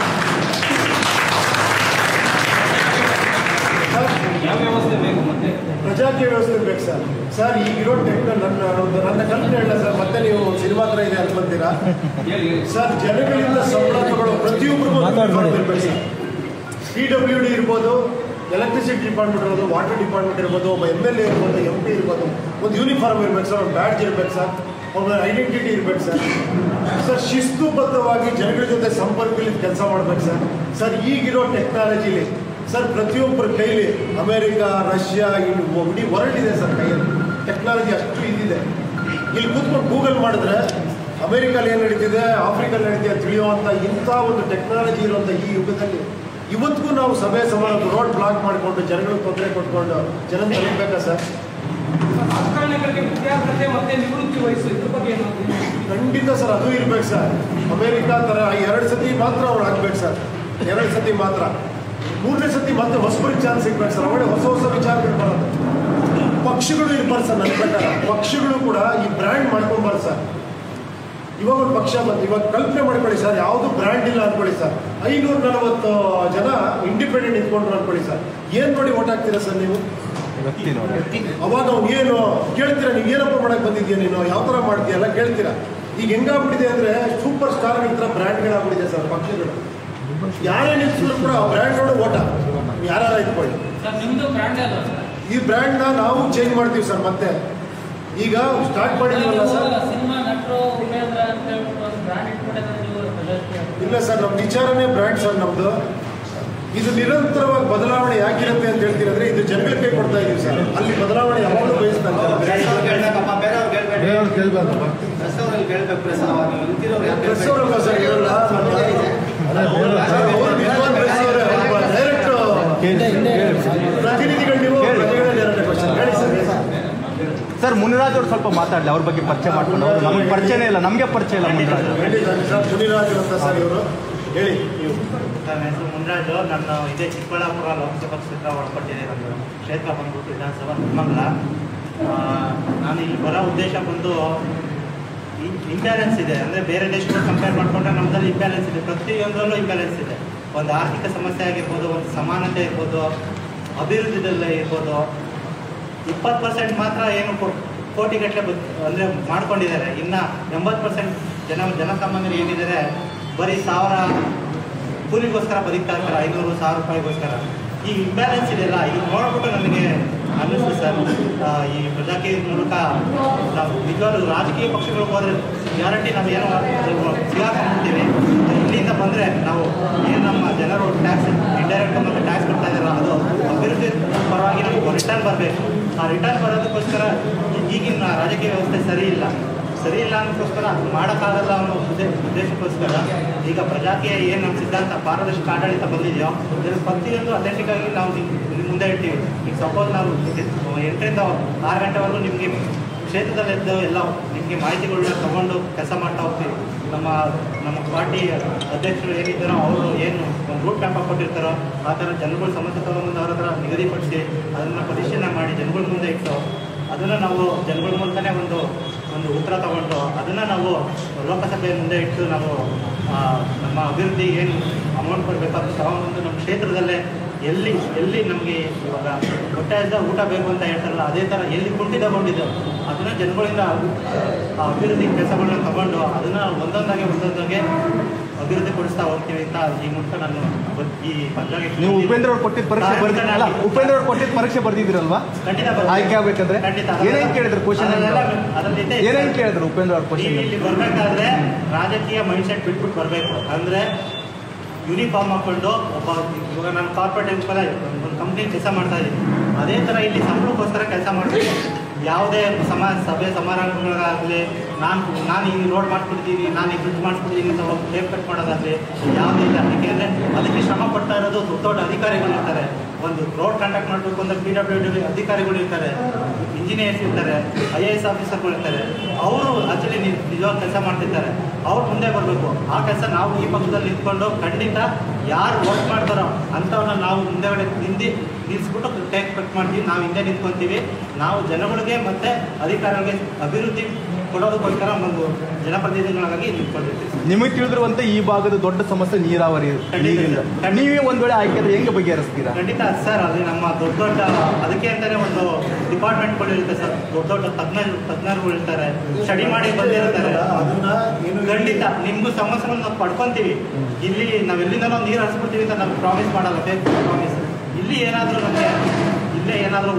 ಸರ್, ಯಾವ ವ್ಯವಸ್ಥೆ ಬೇಕು ಮತ್ತೆ ಪ್ರಜಾಕೀಯ ವ್ಯವಸ್ಥೆ ಬೇಕು ಸರ್ ಸರ್ ಈಗಿರೋ ಟೆಕ್ನ ನನ್ನ ಒಂದು ನನ್ನ ಕಲ್ಪನೆ ಇಲ್ಲ ಸರ್ ಮತ್ತೆ ನೀವು ಸಿನಿಮಾ ಹತ್ರ ಇದೆ ಅನ್ಕೊಂತೀರಾ ಹೇಳಿ ಸರ್ ಜನಗಳಿಂದ ಸಂಬಳ ತಗೊಳ್ಳೋ ಪ್ರತಿಯೊಬ್ಬರಿಗೂ ಇರ್ಬೇಕು ಸರ್ ಪಿ ಡಬ್ಲ್ಯೂ ಡಿ ಇರ್ಬೋದು ಎಲೆಕ್ಟ್ರಿಸಿಟಿ ಡಿಪಾರ್ಟ್ಮೆಂಟ್ ಇರ್ಬೋದು ವಾಟರ್ ಡಿಪಾರ್ಟ್ಮೆಂಟ್ ಇರ್ಬೋದು ಒಬ್ಬ ಎಮ್ ಎಲ್ ಎ ಇರ್ಬೋದು ಎಂ ಪಿ ಇರ್ಬೋದು ಒಂದು ಯೂನಿಫಾರ್ಮ್ ಇರ್ಬೇಕು ಸರ್ ಒಂದು ಬ್ಯಾಡ್ಜ್ ಇರ್ಬೇಕು ಸರ್ ಒಬ್ಬ ಐಡೆಂಟಿಟಿ ಇರ್ಬೇಕು ಸರ್ ಸರ್ ಶಿಸ್ತುಬದ್ಧವಾಗಿ ಜನಗಳ ಜೊತೆ ಸಂಪರ್ಕದಲ್ಲಿ ಕೆಲಸ ಮಾಡ್ಬೇಕು ಸರ್ ಸರ್ ಈಗಿರೋ ಟೆಕ್ನಾಲಜಿಲಿ ಸರ್ ಪ್ರತಿಯೊಬ್ಬರ ಕೈಲಿ ಅಮೇರಿಕಾ ರಷ್ಯಾ ಇನ್ನು ಇಡೀ ವರ್ಲ್ಡ್ ಇದೆ ಸರ್ ಕೈಯಲ್ಲಿ ಟೆಕ್ನಾಲಜಿ ಅಷ್ಟು ಇದಿದೆ ಇಲ್ಲಿ ಕೂತ್ಕೊಂಡು ಗೂಗಲ್ ಮಾಡಿದ್ರೆ ಅಮೇರಿಕಲ್ಲಿ ಏನು ನಡೀತಿದೆ ಆಫ್ರಿಕಲ್ಲಿ ನಡೀತಿದೆ ಅಂತ ತಿಳಿಯುವಂಥ ಇಂಥ ಒಂದು ಟೆಕ್ನಾಲಜಿ ಇರುವಂಥ ಈ ಯುಗದಲ್ಲಿ ಇವತ್ತಿಗೂ ನಾವು ಸಭೆ ಸಮಾನ ರೋಡ್ ಬ್ಲಾಕ್ ಮಾಡಿಕೊಂಡು ಜನಗಳಿಗೆ ತೊಂದರೆ ಕೊಟ್ಕೊಂಡು ಜನ ತಲುಪಬೇಕಾ ಸರ್ ರಾಜಕಾರಣಿಗಳಿಗೆ ವಿದ್ಯಾರ್ಹತೆ ಮತ್ತೆ ನಿವೃತ್ತಿ ವಯಸ್ಸು ಇದ್ರ ಬಗ್ಗೆ ಏನಾದ್ರು ಖಂಡಿತ ಸರ್ ಅದು ಇರ್ಬೇಕು ಸರ್ ಅಮೇರಿಕಾ ಥರ ಎರಡು ಸತಿ ಮಾತ್ರ ಅವ್ರು ಆಗ್ಬೇಕು ಸರ್ ಎರಡು ಸತಿ ಮಾತ್ರ ಮೂರನೇ ಸತಿ ಮತ್ತೆ ಹೊಸಬರಿಗೆ ಚಾನ್ಸ್ ಸಿಗ್ಬೇಕು ಸರ್ ಅವಳೆ ಹೊಸ ಹೊಸ ವಿಚಾರಗಳು ಬರೋದು ಪಕ್ಷಗಳು ಇರ್ಬಾರ್ದು ಸರ್ ನನ್ನ ಪ್ರಕಾರ ಪಕ್ಷಗಳು ಕೂಡ ಈ ಬ್ರ್ಯಾಂಡ್ ಮಾಡ್ಕೊಬಾರ್ದು ಸರ್ ಇವಾಗ ಒಂದು ಪಕ್ಷ ಬಂತು ಇವಾಗ ಕಲ್ಪನೆ ಮಾಡ್ಕೊಳ್ಳಿ ಸರ್ ಯಾವುದು ಬ್ರ್ಯಾಂಡ್ ಇಲ್ಲ ಅನ್ಕೊಳ್ಳಿ ಸರ್ ಐನೂರ ನಲವತ್ತು ಜನ ಇಂಡಿಪೆಂಡೆಂಟ್ ನಿಂತ್ಕೊಂಡ್ರು ಅನ್ಕೊಳ್ಳಿ ಸರ್ ಏನು ನೋಡಿ ಓಟ್ ಹಾಕ್ತೀರಾ ಸರ್ ನೀವು ವ್ಯಕ್ತಿ ನೋಡಿ ಅವಾಗ ಅವ್ನು ಏನು ಕೇಳ್ತೀರಾ ನೀವು ಏನಪ್ಪ ಮಾಡಕ್ ಬಂದಿದ್ಯಾ ನೀನು ಯಾವ ಥರ ಮಾಡ್ತೀಯಲ್ಲ ಕೇಳ್ತೀರಾ ಈಗ ಹೆಂಗಾಗ್ಬಿಟ್ಟಿದೆ ಅಂದ್ರೆ ಸೂಪರ್ ಸ್ಟಾರ್ಗಳ ಥರ ಬ್ರ್ಯಾಂಡ್ಗಳಾಗ್ಬಿಟ್ಟಿದೆ ಸರ್ ಪಕ್ಷಗಳು ಯಾರೇ ನಿಲ್ಸಿದ್ರು ಕೂಡ ಆ ಬ್ರ್ಯಾಂಡ್ ನೋಡಿ ಓಟ ಯಾರು ಇಟ್ಕೊಳ್ಳಿ ಸರ್ ನಿಮ್ದು ಬ್ರ್ಯಾಂಡ್ ಅಲ್ಲ ಸರ್ ಈ ಬ್ರ್ಯಾಂಡ್ನ ನಾವು ಚೇಂಜ್ ಮಾಡ್ತೀವಿ ಸರ್ ಮತ್ತೆ ಈಗ ಸ್ಟಾರ್ಟ್ ಮಾಡಿದ್ವಲ್ಲ ಸರ್ ಸಿನಿಮಾ ನಟರು ಉಮೇಂದ್ರ ಅಂತ ಹೇಳ್ಬಿಟ್ಟು ಒಂದು ಬ್ರ್ಯಾಂಡ್ ಇಟ್ಕೊಂಡಿದ್ದಾರೆ ನೀವು ಪ್ರಶಸ್ತಿ ಇಲ್ಲ ಸರ್ ನಮ್ಮ ವಿಚಾರನೇ ಬ್ರ್ಯಾಂಡ್ ಸರ್ ನಮ್ದು ಇದು ನಿರಂತರವಾಗಿ ಬದಲಾವಣೆ ಯಾಕಿರುತ್ತೆ ಅಂತ ಹೇಳ್ತೀರಿ ಅಂದ್ರೆ ಇದು ಜನಗಳ ಕೈ ಕೊಡ್ತಾ ಇದೀವಿ ಸರ್ ಅಲ್ಲಿ ಬದಲಾವಣೆ ಯಾವಾಗಲೂ ಬಯಸ್ತಾರೆ ಬೇರೆಯವ್ರು ಕೇಳ್ಬೇಕಪ್ಪ ಪ್ರೆಸ್ ಅವರಲ್ಲ ಸರ್ ಇರಲ್ಲ ಡೈರೆಕ್ಟ್ ಪ್ರತಿನಿಧಿಗಳು ನೀವು ಪ್ರಜೆಗಳಲ್ಲಿ ಎರಡನೇ question. ಹೇಳಿ ಸರ್ ಹೇಳಿ ಸರ್. ಸರ್ ಮುನಿರಾಜ್ ಅವ್ರು ಸ್ವಲ್ಪ ಮಾತಾಡಲಿ ಅವ್ರ ಬಗ್ಗೆ ಪರಿಚಯ ಮಾಡ್ಕೊಂಡು ಅವ್ರು ನಮಗೆ ಪರಿಚಯನೇ ಇಲ್ಲ ನಮಗೆ ಪರಿಚಯ ಇಲ್ಲ ಮುನಿರಾಜ್ ಹೇಳಿ ಸರ್ ಸರ್ ಮುನಿರಾಜು ಅಂತ ಸರ್ ಇವರು ಹೇಳಿ ನೀವು ನನ್ನ ಹೆಸರು ಮುನ್ರಾಜು ನಾನು ಇದೇ ಚಿಕ್ಕಬಳ್ಳಾಪುರ ಲೋಕಸಭಾ ಕ್ಷೇತ್ರ ಒಳಪಟ್ಟಿದೆ ನನ್ನ ಕ್ಷೇತ್ರ ಬಂದ್ಬಿಟ್ಟು ವಿಧಾನಸಭಾ ನಿರ್ಮಂಗಲ ಆ, ನಾನು ಇಲ್ಲಿ ಬರೋ ಉದ್ದೇಶ ಬಂದು ಇಂಬ್ಯಾಲೆನ್ಸ್ ಇದೆ ಅಂದರೆ ಬೇರೆ ದೇಶಗಳು ಕಂಪೇರ್ ಮಾಡಿಕೊಂಡ್ರೆ ನಮ್ಮದಲ್ಲಿ ಇಂಬ್ಯಾಲೆನ್ಸ್ ಇದೆ ಪ್ರತಿಯೊಂದರಲ್ಲೂ ಇಂಬ್ಯಾಲೆನ್ಸ್ ಇದೆ ಒಂದು ಆರ್ಥಿಕ ಸಮಸ್ಯೆ ಆಗಿರ್ಬೋದು ಒಂದು ಸಮಾನತೆ ಇರ್ಬೋದು ಅಭಿವೃದ್ಧಿದಲ್ಲೇ ಇರ್ಬೋದು ಇಪ್ಪತ್ತು ಪರ್ಸೆಂಟ್ ಮಾತ್ರ ಏನು ಕೋ- ಕೋಟಿಗಟ್ಟಲೆ ಬದ್ ಅಂದರೆ ಮಾಡ್ಕೊಂಡಿದ್ದಾರೆ ಇನ್ನು ಎಂಬತ್ತು ಪರ್ಸೆಂಟ್ ಜನ ಜನಸಾಮಾನ್ಯರು ಏನಿದ್ದಾರೆ ಬರೀ ಸಾವಿರ ಕೂಲಿಗೋಸ್ಕರ ಬದುಕ್ತಾ ಇರ್ತಾರೆ ಐನೂರು ಸಾವಿರ ರೂಪಾಯಿಗೋಸ್ಕರ ಈ ಇಂಬ್ಯಾಲೆನ್ಸ್ ಇದೆಯಲ್ಲ ಇದು ನೋಡ್ಬಿಟ್ಟು ನನಗೆ ಅನ್ನಿಸ್ತು ಸರ್ ಆ, ಈ ಪ್ರಜಾಕೀಯ ಮೂಲಕ ನಾವು ನಿಜವಾಗ್ಲೂ ರಾಜಕೀಯ ಪಕ್ಷಗಳಿಗೆ ಹೋದ್ರೆ ಗ್ಯಾರಂಟಿ ನಾವು ಏನೋ ಸಿಗಾಕೊಂಡ್ಬಿಡ್ತೀವಿ ಇಲ್ಲಿಂದ ಬಂದರೆ ನಾವು ಏನು ನಮ್ಮ ಜನರು ಟ್ಯಾಕ್ಸ್ ಇಂಡೈರೆಕ್ಟ್ ಮತ್ತು ಟ್ಯಾಕ್ಸ್ ಕೊಡ್ತಾ ಇದ್ದಾರಲ್ಲ ಅದು ಅಭಿವೃದ್ಧಿ ಪರವಾಗಿ ನಮಗೆ ರಿಟರ್ನ್ ಬರಬೇಕು ಆ ರಿಟರ್ನ್ ಬರೋದಕ್ಕೋಸ್ಕರ ಈ- ಈಗಿನ ರಾಜಕೀಯ ವ್ಯವಸ್ಥೆ ಸರಿ ಇಲ್ಲ ಸರಿ ಇಲ್ಲ ಅನ್ನೋದಕ್ಕೋಸ್ಕರ ಅದು ಮಾಡೋಕ್ಕಾಗಲ್ಲ ಅನ್ನೋ ಉದ್ದೇ- ಉದ್ದೇಶಕ್ಕೋಸ್ಕರ ಈಗ ಪ್ರಜಾಕೀಯ ಏನು ನಮ್ಮ ಸಿದ್ಧಾಂತ ಪಾರದರ್ಶಕ ಆಡಳಿತ ಬಂದಿದೆಯೋ ಇದನ್ನು ಪ್ರತಿಯೊಂದು ಅಥೆಂಟಿಕ್ ಆಗಿ ನಾವು ನಿಮ್ ನಿಮ್ ಮುಂದೆ ಇಡ್ತೀವಿ ಈಗ ಸಪೋಸ್ ನಾವು ಎಂಟರಿಂದ ಆರು ಗಂಟೆವರೆಗೂ ನಿಮಗೆ ಕ್ಷೇತ್ರದಲ್ಲಿದ್ದು ಎಲ್ಲ ನಿಮಗೆ ಮಾಹಿತಿಗಳನ್ನ ತಗೊಂಡು ಕೆಲಸ ಮಾಡ್ತಾ ಹೋಗ್ತೀವಿ ನಮ್ಮ ನಮ್ಮ ಪಾರ್ಟಿ ಅಧ್ಯಕ್ಷರು ಏನಿದ್ದಾರೋ ಅವರು ಏನು ಒಂದು ರೂಟ್ ಮ್ಯಾಪ್ ಕೊಟ್ಟಿರ್ತಾರೋ ಆ ಥರ ಜನಗಳ ಸಮಸ್ಯೆ ತಗೊಂಬಂದು ಅವ್ರ ಹತ್ರ ನಿಗದಿಪಡಿಸಿ ಅದನ್ನು ಪರಿಶೀಲನೆ ಮಾಡಿ ಜನಗಳ ಮುಂದೆ ಇಟ್ಟು ಅದನ್ನು ನಾವು ಜನಗಳ ಮೂಲಕನೇ ಒಂದು ಒಂದು ಉತ್ತರ ತಗೊಂಡು ಅದನ್ನು ನಾವು ಲೋಕಸಭೆ ಮುಂದೆ ಇಟ್ಟು ನಾವು ಆ, ನಮ್ಮ ಅಭಿವೃದ್ಧಿ ಏನು ಅಮೌಂಟ್ ಕೊಡಬೇಕು ಅದು ತಗೊಂಡ್ಬಂದು ನಮ್ಮ ಕ್ಷೇತ್ರದಲ್ಲೇ ಎಲ್ಲಿ ಎಲ್ಲಿ ನಮಗೆ ಇವಾಗ ಹೊಟ್ಟೆ ಹಸ್ದ ಊಟ ಬೇಕು ಅಂತ ಹೇಳ್ತಾರಲ್ಲ ಅದೇ ಥರ ಎಲ್ಲಿ ಕುಂಠಿತಗೊಂಡಿದ್ದು ಅದನ್ನು ಜನಗಳಿಂದ ಆ ಅಭಿವೃದ್ಧಿ ಕೆಲಸಗಳನ್ನ ತಗೊಂಡು ಅದನ್ನು ಒಂದೊಂದಾಗೆ ಒಂದೊಂದಾಗೆ ಅಭಿವೃದ್ಧಿ ಪಡಿಸ್ತಾ ಹೋಗ್ತೀವಿ ಅಂತ ಈ ಮೂಲಕ ನಾನು ಬ- ಈ ಪಂಚಾಯತ್ ನೀವು ಉಪೇಂದ್ರ ಅವ್ರು ಕೊಟ್ಟಿದ್ದ ಪರೀಕ್ಷೆ ಬರ್ದಿ ಅಲ್ಲ ಉಪೇಂದ್ರ ಅವ್ರು ಕೊಟ್ಟಿದ್ದ ಪರೀಕ್ಷೆ ಬರ್ದಿದ್ದೀರಲ್ವಾ ಖಂಡಿತ ಬರ್ತೀನಿ. ಆಯ್ಕೆ ಆಗ್ಬೇಕಂದ್ರೆ ಖಂಡಿತ. ಏನೇನು ಕೇಳಿದ್ರು ಕ್ವಶನ್ ಅದೆಲ್ಲ ಅದ್ರಲ್ಲಿ ಇದೆ. ಏನೇನು ಕೇಳಿದ್ರು ಉಪೇಂದ್ರ ಅವ್ರ ನೀವು ಕ್ವಶನ್ ಇಲ್ಲಿ ಬರ್ಬೇಕಾದ್ರೆ ರಾಜಕೀಯ ಮೈಂಡ್ಸೆಟ್ ಬಿಟ್ಬಿಟ್ಟು ಬರಬೇಕು ಅಂದ್ರೆ ಯೂನಿಫಾರ್ಮ್ ಹಾಕೊಂಡು ಒಬ್ಬ ಇವಾಗ ನಾನು ಕಾರ್ಪೊರೇಟ್ ಮೇಲೆ ಒಂದು ಕಂಪ್ನಿ ಕೆಲಸ ಮಾಡ್ತಾ ಇದ್ದೀನಿ ಅದೇ ಥರ ಇಲ್ಲಿ ಸಂಬಳಕ್ಕೋಸ್ಕರ ಕೆಲಸ ಮಾಡಬೇಕು ಯಾವುದೇ ಸಮ ಸಭೆ ಸಮಾರಂಭಗಳಾಗಲಿ ನಾನು ನಾನು ಈ ರೋಡ್ ಮಾಡ್ಕೊಡ್ತೀನಿ ನಾನು ಈ ಬ್ರಿಡ್ಜ್ ಮಾಡ್ಕೊಡ್ತೀನಿ ಅಂತ ಹೋಗಿ ಟೇಪ್ ಕಟ್ ಮಾಡೋದಾಗಲಿ ಯಾವುದೇ ಇಲ್ಲ ಯಾಕೆಂದರೆ ಅದಕ್ಕೆ ಶ್ರಮ ಪಡ್ತಾ ಇರೋದು ದೊಡ್ಡ ದೊಡ್ಡ ಅಧಿಕಾರಿಗಳು ಇರ್ತಾರೆ ಒಂದು ರೋಡ್ ಕಾಂಟ್ಯಾಕ್ಟ್ ಮಾಡಬೇಕು ಅಂದ್ರೆ ಪಿ ಡಬ್ಲ್ಯೂ ಡಿ ಅಧಿಕಾರಿಗಳು ಇರ್ತಾರೆ ಇಂಜಿನಿಯರ್ಸ್ ಇರ್ತಾರೆ ಐ ಎ ಎಸ್ ಆಫೀಸರ್ಗಳು ಇರ್ತಾರೆ ಅವರು ಆಕ್ಚುಲಿ ನಿಜವಾಗ ಕೆಲಸ ಮಾಡ್ತಿರ್ತಾರೆ ಅವ್ರು ಮುಂದೆ ಬರಬೇಕು ಆ ಕೆಲಸ ನಾವು ಈ ಪಕ್ಷದಲ್ಲಿ ನಿಂತ್ಕೊಂಡು ಖಂಡಿತ ಯಾರು ವೋಟ್ ಮಾಡ್ತಾರೋ ಅಂಥವ್ರನ್ನ ನಾವು ಮುಂದೆಗಡೆ ನಿಂದಿ ನಿಲ್ಲಿಸ್ಬಿಟ್ಟು ಟೇಕ್ ಕಟ್ ಮಾಡ್ತೀವಿ ನಾವು ಹಿಂದೆ ನಿಂತ್ಕೊಂತೀವಿ ನಾವು ಜನಗಳಿಗೆ ಮತ್ತೆ ಅಧಿಕಾರಿಗಳಿಗೆ ಅಭಿವೃದ್ಧಿ ಕೊಡೋದಕ್ಕೋಸ್ಕರ ಒಂದು ಜನಪ್ರತಿನಿಧಿಗಳಾಗಿ ನಿಂತ್ಕೊಂಡಿರ್ತೀವಿ ನಿಮಗೆ ತಿಳಿದಿರುವಂತೆ ಈ ಭಾಗದ ದೊಡ್ಡ ಸಮಸ್ಯೆ ನೀರಾವರಿ ನೀರಿಂದ ನೀವೇ ಒಂದ್ ವೇಳೆ ಆಯ್ಕೆ ಆದ್ರೆ ಹೆಂಗೆ ಬಗೆಹರಿಸ್ತೀರಾ ಖಂಡಿತ ಸರ್ ಅಲ್ಲಿ ನಮ್ಮ ದೊಡ್ಡ ದೊಡ್ಡ ಅದಕ್ಕೆ ಅಂತಾನೆ ಒಂದು ಡಿಪಾರ್ಟ್ಮೆಂಟ್ಗಳು ಇರುತ್ತೆ ಸರ್ ದೊಡ್ಡ ದೊಡ್ಡ ತಜ್ಞರು ತಜ್ಞರುಗಳು ಇರ್ತಾರೆ ಸ್ಟಡಿ ಮಾಡಿ ಬಂದಿರ್ತಾರೆ ಅದನ್ನ ಏನು ಖಂಡಿತ ನಿಮ್ಗೂ ಸಮಸ್ಯೆಗಳನ್ನ ನಾವು ಪಡ್ಕೊಂತೀವಿ ಇಲ್ಲಿ ನಾವು ಎಲ್ಲಿಂದನೋ ನೀರು ಹರಿಸ್ಬಿಡ್ತೀವಿ ಅಂತ ನಮ್ಗೆ ಪ್ರಾಮಿಸ್ ಮಾಡಲ್ಲ ಫೇಕ್ ಪ್ರಾಮಿಸ್ ಇಲ್ಲಿ ಏನಾದರೂ ನಮಗೆ ಇಲ್ಲೇ ಏನಾದರೂ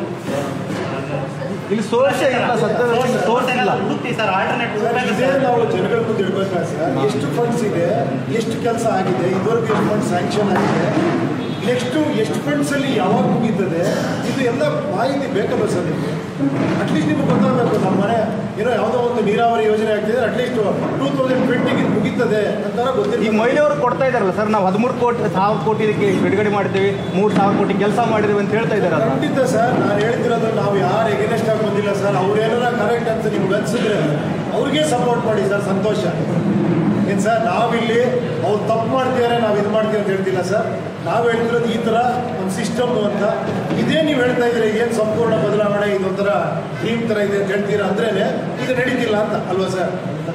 ಇಲ್ಲಿ ಸೋರ್ಸೇ ಇಲ್ಲ ಸತ್ಯ ಸೋರ್ಸ್ ಇಲ್ಲ ಹುಡುಕ್ತಿ ಸರ್ ಆಲ್ಟರ್ನೇಟ್ ಇದೇ ನಾವು ಜನಗಳ ಮುಂದೆ ಇಡ್ಬೇಕಾ ಸರ್ ಎಷ್ಟು ಫಂಡ್ಸ್ ಇದೆ ಎಷ್ಟು ಕೆಲಸ ಆಗಿದೆ ಇದುವರೆಗೂ ಎಷ್ಟು ಫಂಡ್ ಸ್ಯಾಂಕ್ಷನ್ ಆಗಿದೆ ನೆಕ್ಸ್ಟು ಎಷ್ಟು ಫಂಡ್ಸ್ ಅಲ್ಲಿ ಯಾವಾಗ ಮುಗೀತದೆ ಇದು ಎಲ್ಲ ಮಾಹಿತಿ ಬೇಕಲ್ಲ ಸರ್ ನಿಮಗೆ ಅಟ್ಲೀಸ್ಟ್ ನಿಮ್ಗೆ ಗೊತ್ತಾಗಬೇಕು ನಮ್ಮ ಮನೆ ಏನೋ ಯಾವುದೋ ಒಂದು ನೀರಾವರಿ ಯೋಜನೆ ಆಗ್ತಿದೆ ಅಟ್ಲೀಸ್ಟ್ ಟೂ ತೌಸಂಡ್ ಟ್ವೆಂಟಿಗೆ ಇದು ಮುಗೀತದೆ ಅಂತಾರ ಈಗ ಗೊತ್ತಿಲ್ಲ ಮಹಿಳೆಯವರು ಕೊಡ್ತಾ ಇದಾರಲ್ಲ ಸರ್ ನಾವು ಹದಿಮೂರು ಕೋಟಿ ಸಾವಿರ ಕೋಟಿ ಇದಕ್ಕೆ ಬಿಡುಗಡೆ ಮಾಡಿದ್ದೀವಿ ಮೂರು ಸಾವಿರ ಕೋಟಿ ಕೆಲಸ ಮಾಡಿದ್ದೀವಿ ಅಂತ ಹೇಳ್ತಾ ಇದಾರಲ್ಲ ಖಂಡಿತ ಸರ್ ನಾನು ಹೇಳ್ತಿರೋದು ನಾವು ಯಾರು ಎಗನೆಸ್ಟ್ ಆಗಿ ಬಂದಿಲ್ಲ ಸರ್ ಅವ್ರು ಏನಾರ ಕರೆಕ್ಟ್ ಅಂತ ನಿಮ್ಗೆ ಅನ್ಸಿದ್ರೆ ಅವ್ರಿಗೆ ಸಪೋರ್ಟ್ ಮಾಡಿ ಸರ್ ಸಂತೋಷ ಏನು ಸರ್ ನಾವಿಲ್ಲಿ ಅವ್ರು ತಪ್ಪು ಮಾಡ್ತಿದ್ದಾರೆ ನಾವು ಇದು ಮಾಡ್ತೀವಿ ಅಂತ ಹೇಳ್ತಿಲ್ಲ ಸರ್ ನಾವು ಹೇಳ್ತಿರೋದು ಈ ಥರ ಒಂದು ಸಿಸ್ಟಮ್ ಅಂತ ಇದೇ ನೀವು ಹೇಳ್ತಾ ಇದ್ದೀರಿ ಏನು ಸಂಪೂರ್ಣ ಬದಲಾವಣೆ ಇದೊಂಥರ ಡ್ರೀಮ್ ಥರ ಇದೆ ಅಂತ ಹೇಳ್ತೀರಾ ಅಂದ್ರೇ ಇದು ನಡೀತಿಲ್ಲ ಅಂತ ಅಲ್ವಾ ಸರ್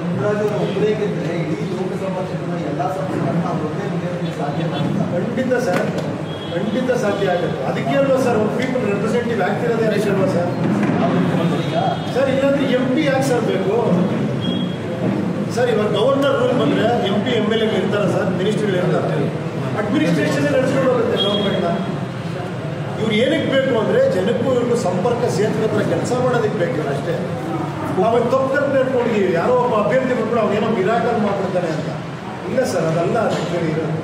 ಖಂಡಿತ ಸರ್ ಖಂಡಿತ ಸಾಧ್ಯ ಆಗುತ್ತೆ ಅದಕ್ಕೆ ಅಲ್ವಾ ಸರ್ ಒಂದು ಪೀಪಲ್ ರೆಪ್ರೆಸೆಂಟೇಟಿವ್ ಆಗ್ತಿರೋದೇ ಅದಕ್ಕೆ ಅಲ್ವಾ ಸರ್ ಸರ್ ಇಲ್ಲಾಂದ್ರೆ ಎಂ ಪಿ ಯಾಕೆ ಸರ್ ಬೇಕು ಸರ್ ಇವಾಗ ಗವರ್ನರ್ ರೂಲ್ ಬಂದರೆ M P M L A ಇರ್ತಾರೆ ಸರ್ ಮಿನಿಸ್ಟ್ರಿಗಳು ಇರ್ತಾರೆ ಅಡ್ಮಿನಿಸ್ಟ್ರೇಷನ್ ನಡೆಸ್ಕೊಂಡು ಹೋಗುತ್ತೆ ಗೌರ್ಮೆಂಟ್ನ ಇವ್ರು ಏನಕ್ಕೆ ಬೇಕು ಅಂದರೆ ಜನಕ್ಕೂ ಇವ್ರಿಗೂ ಸಂಪರ್ಕ ಸೇತುವೆ ಹತ್ರ ಕೆಲಸ ಮಾಡೋದಕ್ಕೆ ಬೇಕು ಇವ್ರು ಅಷ್ಟೇ ಅವಾಗ ತಪ್ಪು ಕಲ್ಪನೆ ಇಟ್ಕೊಂಡಿದ್ದೀವಿ ಯಾರೋ ಒಬ್ಬ ಅಭ್ಯರ್ಥಿ ಬಂದ್ಬಿಟ್ಟು ಅವನೇನೋ ಮಿರಾಕಲ್ ಮಾಡ್ಬಿಡ್ತಾನೆ ಅಂತ ಇಲ್ಲ ಸರ್ ಅದಲ್ಲ ಆ್ಯಕ್ಚುಲಿ ಇರೋದು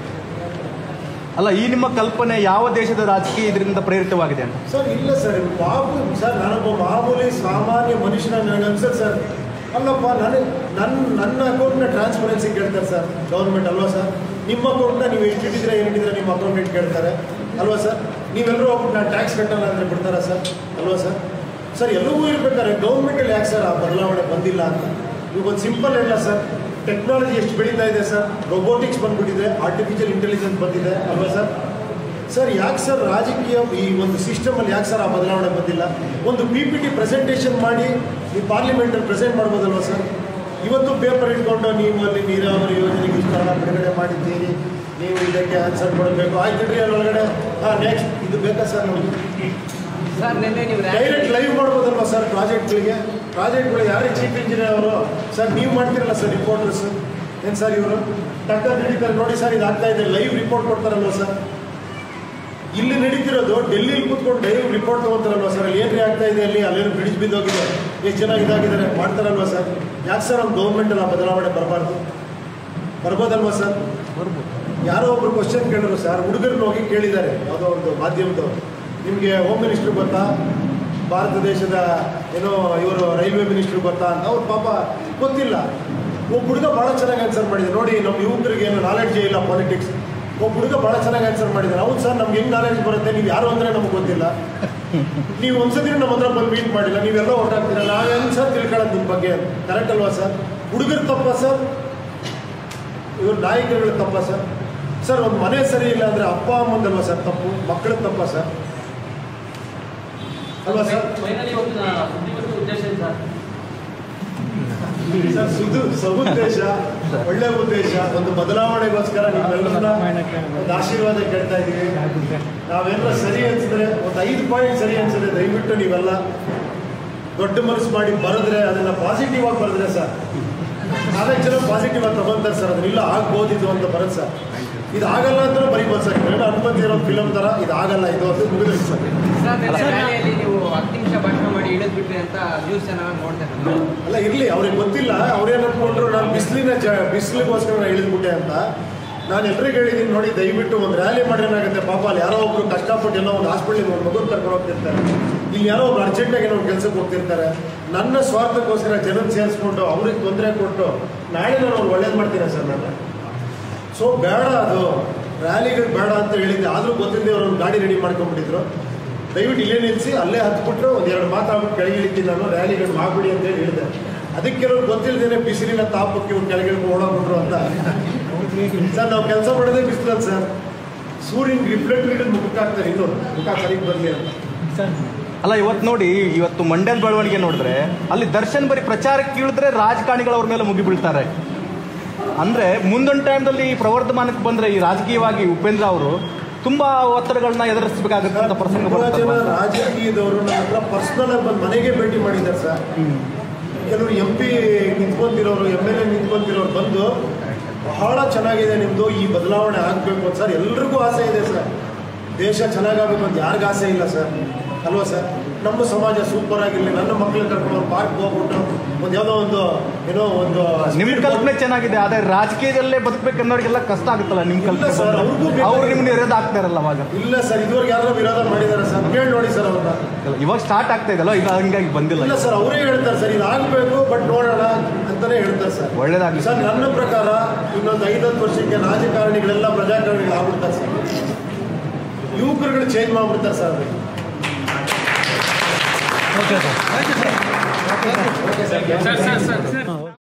ಅಲ್ಲ ಈ ನಿಮ್ಮ ಕಲ್ಪನೆ ಯಾವ ದೇಶದ ರಾಜಕೀಯ ಇದರಿಂದ ಪ್ರೇರಿತವಾಗಿದೆ ಅಂತ ಸರ್ ಇಲ್ಲ ಸರ್ ಬಾಬು ಸರ್ ನಾನೊಬ್ಬ ಮಾಮೂಲಿ ಸಾಮಾನ್ಯ ಮನುಷ್ಯನ ನನಗೆ ಅನ್ಸುತ್ತೆ ಸರ್ ಅಲ್ಲಪ್ಪ ನನಗೆ ನನ್ನ ನನ್ನ ಅಕೌಂಟ್ನ ಟ್ರಾನ್ಸ್ಪರೆನ್ಸಿ ಕೇಳ್ತಾರೆ ಸರ್ ಗೌರ್ಮೆಂಟ್ ಅಲ್ವಾ ಸರ್ ನಿಮ್ಮ ಅಕೌಂಟ್ನ ನೀವು ಎಷ್ಟು ಇಟ್ಟಿದ್ರೆ ಏನು ಇಟ್ಟಿದ್ರೆ ನಿಮ್ಮ ಅಕೌಂಟೆಂಟ್ ಕೇಳ್ತಾರೆ ಅಲ್ವಾ ಸರ್ ನೀವೆಲ್ಲರೂ ಹೋಗ್ಬಿಟ್ಟು ನಾನು ಟ್ಯಾಕ್ಸ್ ಕಟ್ಟಲ್ಲ ಅಂದರೆ ಬಿಡ್ತಾರಾ ಸರ್ ಅಲ್ವಾ ಸರ್ ಸರ್ ಎಲ್ಲವೂ ಇರ್ಬೇಕಾದ್ರೆ ಗೌರ್ಮೆಂಟಲ್ಲಿ ಯಾಕೆ ಸರ್ ಆ ಬದಲಾವಣೆ ಬಂದಿಲ್ಲ ಅಂತ ಈಗ ಒಂದು ಸಿಂಪಲ್ ಹೇಳ ಸರ್ ಟೆಕ್ನಾಲಜಿ ಎಷ್ಟು ಬೆಳೀತಾ ಇದೆ ಸರ್ ರೊಬೋಟಿಕ್ಸ್ ಬಂದ್ಬಿಟ್ಟಿದೆ ಆರ್ಟಿಫಿಷಿಯಲ್ ಇಂಟೆಲಿಜೆನ್ಸ್ ಬಂದಿದೆ ಅಲ್ವಾ ಸರ್ ಸರ್ ಯಾಕೆ ಸರ್ ರಾಜಕೀಯ ಈ ಒಂದು ಸಿಸ್ಟಮಲ್ಲಿ ಯಾಕೆ ಸರ್ ಆ ಬದಲಾವಣೆ ಬಂದಿಲ್ಲ ಒಂದು ಪಿ ಪಿ ಟಿ ಪ್ರೆಸೆಂಟೇಷನ್ ಮಾಡಿ ಈ ಪಾರ್ಲಿಮೆಂಟಲ್ಲಿ ಪ್ರೆಸೆಂಟ್ ಮಾಡ್ಬೋದಲ್ವ ಸರ್ ಇವತ್ತು ಪೇಪರ್ ಇಟ್ಕೊಂಡು ನೀವು ಅಲ್ಲಿ ನೀರಾವರಿ ಯೋಜನೆಗೆ ಇಷ್ಟು ಹಣ ಬಿಡುಗಡೆ ಮಾಡಿದ್ದೀರಿ ನೀವು ಇದಕ್ಕೆ ಆನ್ಸರ್ ಕೊಡಬೇಕು ಆಯ್ತು ರೀ ಅದರೊಳಗಡೆ ಹಾಂ ನೆಕ್ಸ್ಟ್ ಇದು ಬೇಕಾ ಸರ್ ನಮಗೆ ಸರ್ ನಿನ್ನೆ ನೀವು ಡೈರೆಕ್ಟ್ ಲೈವ್ ಮಾಡ್ಬೋದಲ್ವಾ ಸರ್ ಪ್ರಾಜೆಕ್ಟ್ಗಳಿಗೆ ಪ್ರಾಜೆಕ್ಟ್ಗಳು ಯಾರೇ ಚೀಫ್ ಇಂಜಿನಿಯರ್ ಅವರು ಸರ್ ನೀವು ಮಾಡ್ತಿರಲ್ಲ ಸರ್ ರಿಪೋರ್ಟರ್ಸ್ ಏನು ಸರ್ ಇವರು ಟಕ್ಕ ನಡೀತಾರೆ ನೋಡಿ ಸರ್ ಇದು ಆಗ್ತಾ ಇದೆ ಲೈವ್ ರಿಪೋರ್ಟ್ ಕೊಡ್ತಾರಲ್ವ ಸರ್ ಇಲ್ಲಿ ನಡೀತಿರೋದು ಡೆಲ್ಲಿಲಿ ಕೂತ್ಕೊಂಡು ಲೈವ್ ರಿಪೋರ್ಟ್ ತಗೋತಾರಲ್ವ ಸರ್ ಅಲ್ಲಿ ಏನ್ರಿ ಆಗ್ತಾ ಇದೆ ಅಲ್ಲಿ ಅಲ್ಲೇನು ಬ್ರಿಡ್ಜ್ ಬಿದ್ದೋಗಿದೆ ಎಷ್ಟು ಜನ ಇದಾಗಿದ್ದಾರೆ ಮಾಡ್ತಾರಲ್ವ ಸರ್ ಯಾಕೆ ಸರ್ ಒಂದು ಗೌರ್ಮೆಂಟಲ್ಲಿ ಆ ಬದಲಾವಣೆ ಬರಬಾರ್ದು ಬರ್ಬೋದಲ್ವಾ ಸರ್ ಯಾರೋ ಒಬ್ರು ಕ್ವಶನ್ ಕೇಳಿದ್ರು ಸರ್ ಹುಡುಗರನ್ನ ಹೋಗಿ ಕೇಳಿದ್ದಾರೆ ಯಾವುದೋ ಒಂದು ಮಾಧ್ಯಮದವರು ನಿಮಗೆ ಹೋಮ್ ಮಿನಿಸ್ಟ್ರ್ ಗೊತ್ತಾ ಭಾರತ ದೇಶದ ಏನೋ ಇವರು ರೈಲ್ವೆ ಮಿನಿಸ್ಟ್ರ್ ಗೊತ್ತಾ ಅಂತ ಅವ್ರು ಪಾಪ ಗೊತ್ತಿಲ್ಲ ಒಬ್ಬ ಹುಡುಗ ಭಾಳ ಚೆನ್ನಾಗಿ ಆನ್ಸರ್ ಮಾಡಿದೆ ನೋಡಿ ನಮ್ಮ ಯುವಕರಿಗೆ ಏನು ನಾಲೆಡ್ಜೇ ಇಲ್ಲ ಪಾಲಿಟಿಕ್ಸ್ ಒಬ್ಬ ಹುಡುಗ ಭಾಳ ಚೆನ್ನಾಗಿ ಆನ್ಸರ್ ಮಾಡಿದ್ದಾರೆ ಹೌದು ಸರ್ ನಮ್ಗೆ ಹೆಂಗೆ ನಾಲೆಡ್ಜ್ ಬರುತ್ತೆ ನೀವು ಯಾರು ಅಂದರೆ ನಮ್ಗೆ ಗೊತ್ತಿಲ್ಲ ನೀವು ಒಂದ್ಸತಿ ನಮ್ಮ ಹತ್ರ ಬಂದು ಮೀಟ್ ಮಾಡಿಲ್ಲ ನೀವೆಲ್ಲ ಹೊರಟಾಗ್ತೀರ ನಾವು ಹೆಂಗೆ ಸರ್ ತಿಳ್ಕೊಳ್ಳೋದು ನಿಮ್ಮ ಬಗ್ಗೆ ಕರೆಕ್ಟ್ ಅಲ್ವಾ ಸರ್ ಹುಡುಗರು ತಪ್ಪ ಸರ್ ಇವ್ರ ನಾಯಕರುಗಳ ತಪ್ಪ ಸರ್ ಸರ್ ಒಂದು ಮನೆ ಸರಿ ಇಲ್ಲ ಅಂದರೆ ಅಪ್ಪ ಅಮ್ಮಂದಲ್ವಾ ಸರ್ ತಪ್ಪು ಮಕ್ಕಳ ತಪ್ಪ ಸರ್ ಅಲ್ವಾ ಸರ್ ಫೈನಲಿ ಒಂದು ಸುದ್ದಿಗೋಷ್ಠಿ ಉದ್ದೇಶ ಇದೆ ಸರ್ ಸರ್ ಸುದು ಸದುದ್ದೇಶ ಒಳ್ಳೆ ಉದ್ದೇಶ ಒಂದು ಬದಲಾವಣೆಗೋಸ್ಕರ ನೀವೆಲ್ಲರನ್ನ ಒಂದು ಆಶೀರ್ವಾದ ಕೇಳ್ತಾ ಇದ್ದೀವಿ ನಾವೆಲ್ಲ ಸರಿ ಅನ್ಸಿದ್ರೆ ಒಂದು ಐದು ಪಾಯಿಂಟ್ ಸರಿ ಅನ್ಸಿದ್ರೆ ದಯವಿಟ್ಟು ನೀವೆಲ್ಲ ದೊಡ್ಡ ಮನಸ್ಸು ಮಾಡಿ ಬರೆದ್ರೆ ಅದನ್ನ ಪಾಸಿಟಿವ್ ಆಗಿ ಬರೆದ್ರೆ ಸರ್ ನಾಲ್ಕು ಜನ ಪಾಸಿಟಿವ್ ಆಗಿ ತಗೊಂತಾರೆ ಸರ್ ಅದನ್ನೆಲ್ಲ ಆಗ್ಬೋದಿತ್ತು ಅಂತ ಬರುತ್ತೆ ಸರ್ ಇದು ಆಗಲ್ಲ ಅಂತ ಬರೀಬೋದು ಸರ್ ಇವೆಲ್ಲ ಅನುಮತಿ ಇರೋ ಫಿಲಮ್ ಥರ ಇದು ಆಗಲ್ಲ ಇದು ಅಂತ ಮುಗಿದ್ರೆ ಸರ್ ಸರ್ ನಿನ್ನೆ ರ್ಯಾಲಿಯಲ್ಲಿ ನೀವು ಹತ್ತು ನಿಮಿಷ ಭಾಷಣ ಮಾಡಿ ಇಳಿದ್ಬಿಟ್ರಿ ಅಂತ ನ್ಯೂಸ್ ಚಾನಲ್ ನೋಡ್ತಾ ಇದ್ದೀನಿ ಅಲ್ಲ ಇರಲಿ ಅವ್ರಿಗೆ ಗೊತ್ತಿಲ್ಲ ಅವ್ರೇನು ಅನ್ಕೊಂಡ್ರು ನಾನು ಬಿಸಿಲಿನ ಜ ಬಿಸಿಲಿಗೋಸ್ಕರ ನಾನು ಇಳಿದ್ಬಿಟ್ಟೆ ಅಂತ ನಾನು ಎಲ್ರಿಗೂ ಹೇಳಿದ್ದೀನಿ ನೋಡಿ ದಯವಿಟ್ಟು ಒಂದು ರ್ಯಾಲಿ ಮಾಡಿರೇನಾಗುತ್ತೆ ಪಾಪ ಅಲ್ಲಿ ಯಾರೋ ಒಬ್ರು ಕಷ್ಟಪಟ್ಟು ಏನೋ ಒಂದು ಹಾಸ್ಪಿಟ್ಲಿಗೆ ಒಂದು ಮಗು ಕರ್ಕೊಂಡು ಹೋಗ್ತಿರ್ತಾರೆ ಇಲ್ಲಿ ಯಾರೋ ಒಬ್ರು ಅರ್ಜೆಂಟಾಗಿ ಏನೋ ಒಂದು ಕೆಲಸಕ್ಕೆ ಹೋಗ್ತಿರ್ತಾರೆ ನನ್ನ ಸ್ವಾರ್ಥಕ್ಕೋಸ್ಕರ ಜನನ ಸೇರಿಸ್ಕೊಂಡು ಅವ್ರಿಗೆ ತೊಂದರೆ ಕೊಟ್ಟು ನಾಳೆ ನಾನು ಅವ್ರು ಒಳ್ಳೇದು ಮಾಡ್ತೀನಿ ಸರ್ ನಾನು ಸೊ ಬೇಡ ಅದು ರ್ಯಾಲಿಗಳು ಬೇಡ ಅಂತ ಹೇಳಿದ್ದೆ ಆದರೂ ಗೊತ್ತಿಲ್ಲದೆ ಅವ್ರು ಒಂದು ಗಾಡಿ ರೆಡಿ ಮಾಡ್ಕೊಂಡ್ಬಿಟ್ಟಿದ್ರು ದಯವಿಟ್ಟು ಇಲ್ಲೇ ನಿಲ್ಲಿಸಿ ಅಲ್ಲೇ ಹತ್ಬಿಟ್ರು ಒಂದು ಎರಡು ಮಾತಾಡ್ಬಿಟ್ಟು ಕೆಳಗೆ ಇಳಿತೀನಿ ನಾನು ರ್ಯಾಲಿಗಳು ಮಾಡ್ಬಿಡಿ ಅಂತ ಹೇಳಿ ಹೇಳಿದೆ ಅದಕ್ಕೆ ಕೆಲವ್ರು ಗೊತ್ತಿಲ್ಲದೇನೆ ಬಿಸಿಲಿನ ತಾಪಕ್ಕೆ ಇವ್ರು ಕೆಳಗೆ ಓಡೋಗ್ಬಿಟ್ರು ಅಂತ ಸರ್ ನಾವು ಕೆಲಸ ಮಾಡೋದೇ ಬಿಸಿಲಲ್ಲಿ ಸರ್ ಸೂರ್ಯನ ರಿಫ್ಲೆಕ್ಟ್ ಹಿಡಿದು ಮುಖಕ್ಕೆ ಹಾಕ್ತಾರೆ ಇನ್ನೊಂದು ಮುಖ ಸರಿಗೆ ಬರಲಿ ಅಂತ ಅಲ್ಲ ಇವತ್ತು ನೋಡಿ ಇವತ್ತು ಮಂಡ್ಯದ ಬೆಳವಣಿಗೆ ನೋಡಿದ್ರೆ ಅಲ್ಲಿ ದರ್ಶನ್ ಬರೀ ಪ್ರಚಾರಕ್ಕೆ ಇಳಿದ್ರೆ ರಾಜಕಾರಣಿಗಳು ಅವ್ರ ಮೇಲೆ ಮುಗಿ ಬೀಳ್ತಾರೆ ಅಂದ್ರೆ ಮುಂದೊಂದು ಟೈಮ್ದಲ್ಲಿ ಪ್ರವರ್ಧಮಾನಕ್ಕೆ ಬಂದ್ರೆ ಈ ರಾಜಕೀಯವಾಗಿ ಉಪೇಂದ್ರ ಅವರು ತುಂಬಾ ಒತ್ತಡಗಳನ್ನ ಎದುರಿಸಬೇಕಾಗುತ್ತೆ ಅಂತ ಪ್ರಸಂಗ ತುಂಬಾ ಬರುತ್ತೆ ಜನ ರಾಜಕೀಯದವರು ನನ್ನ ಹತ್ರ ಪರ್ಸನಲ್ ಆಗಿ ಬಂದು ಮನೆಗೆ ಭೇಟಿ ಮಾಡಿದ್ದಾರೆ ಸರ್ ಕೆಲವರು ಎಂ ಪಿ ನಿಂತ್ಕೊಂತಿರೋರು ಎಮ್ ಎಲ್ ಎ ನಿಂತ್ಕೊಂತಿರೋರು ಬಂದು ಬಹಳ ಚೆನ್ನಾಗಿದೆ ನಿಮ್ಮದು ಈ ಬದಲಾವಣೆ ಆಗಬೇಕು ಅಂತ ಸರ್ ಎಲ್ರಿಗೂ ಆಸೆ ಇದೆ ಸರ್ ದೇಶ ಚೆನ್ನಾಗಾಗಬೇಕು ಅಂತ ಯಾರಿಗೂ ಆಸೆ ಇಲ್ಲ ಸರ್ ಅಲ್ವಾ ಸರ್ ನಮ್ಮ ಸಮಾಜ ಸೂಪರ್ ಆಗಿರಲಿ ನನ್ನ ಮಕ್ಕಳು ಕರ್ಕೊಂಡು ಪಾರ್ಕ್ ಹೋಗ್ಬಿಟ್ಟು ಒಂದು ಯಾವುದೋ ಒಂದು ಏನೋ ಒಂದು ನಿಮ್ speed ಕಲ್ಪನೆ ಚೆನ್ನಾಗಿದೆ ಆದ್ರೆ ರಾಜಕೀಯದಲ್ಲೇ ಬದುಕಬೇಕನ್ನೋರಿಗೆಲ್ಲ ಕಷ್ಟ ಆಗುತ್ತಲ್ಲ ನಿಮ್ ಕಲ್ಪನೆ ಇಲ್ಲ ಸರ್, ಅವ್ರಿಗೂ ಬೇಕಾಗಿದೆ. ಅವ್ರು ನಿಮ್ಗೆ ವಿರೋಧ ಆಗ್ತಾರಲ್ಲ ಅವಾಗ ಇಲ್ಲ ಸರ್ ಇದುವರೆಗೆ ಯಾರೋ ವಿರೋಧ ಮಾಡಿದ್ದಾರೆ ಸರ್ ಕೇಳಿ ನೋಡಿ ಸರ್ ಅವ್ರನ್ನ ಇವಾಗ ಸ್ಟಾರ್ಟ್ ಆಗ್ತಾ ಇದೆಲ್ಲ ಈಗ ಹಂಗಾಗಿ ಬಂದಿಲ್ಲ ಇಲ್ಲ ಸರ್ ಅವರೇ ಹೇಳ್ತಾರೆ ಸರ್ ಇದು ಆಗಬೇಕು ಬಟ್ ನೋಡೋಣ ಅಂತಾನೆ ಹೇಳ್ತಾರೆ ಸರ್ ಒಳ್ಳೇದಾಗ್ಲಿ ಸರ್ ನನ್ನ ಪ್ರಕಾರ ಇನ್ನೊಂದು ಐದತ್ತು ವರ್ಷಕ್ಕೆ ರಾಜಕಾರಣಿಗಳೆಲ್ಲ ಪ್ರಜಾಕಾರಣಿಗಳು ಆಗ್ಬಿಡ್ತಾರೆ ಸರ್ ಯುವಕರುಗಳು ಚೇಂಜ್ ಮಾಡ್ಬಿಡ್ತಾರೆ ಸರ್ ಅದು ಓಕೆ ಸರ್ ಓಕೆ ಸರ್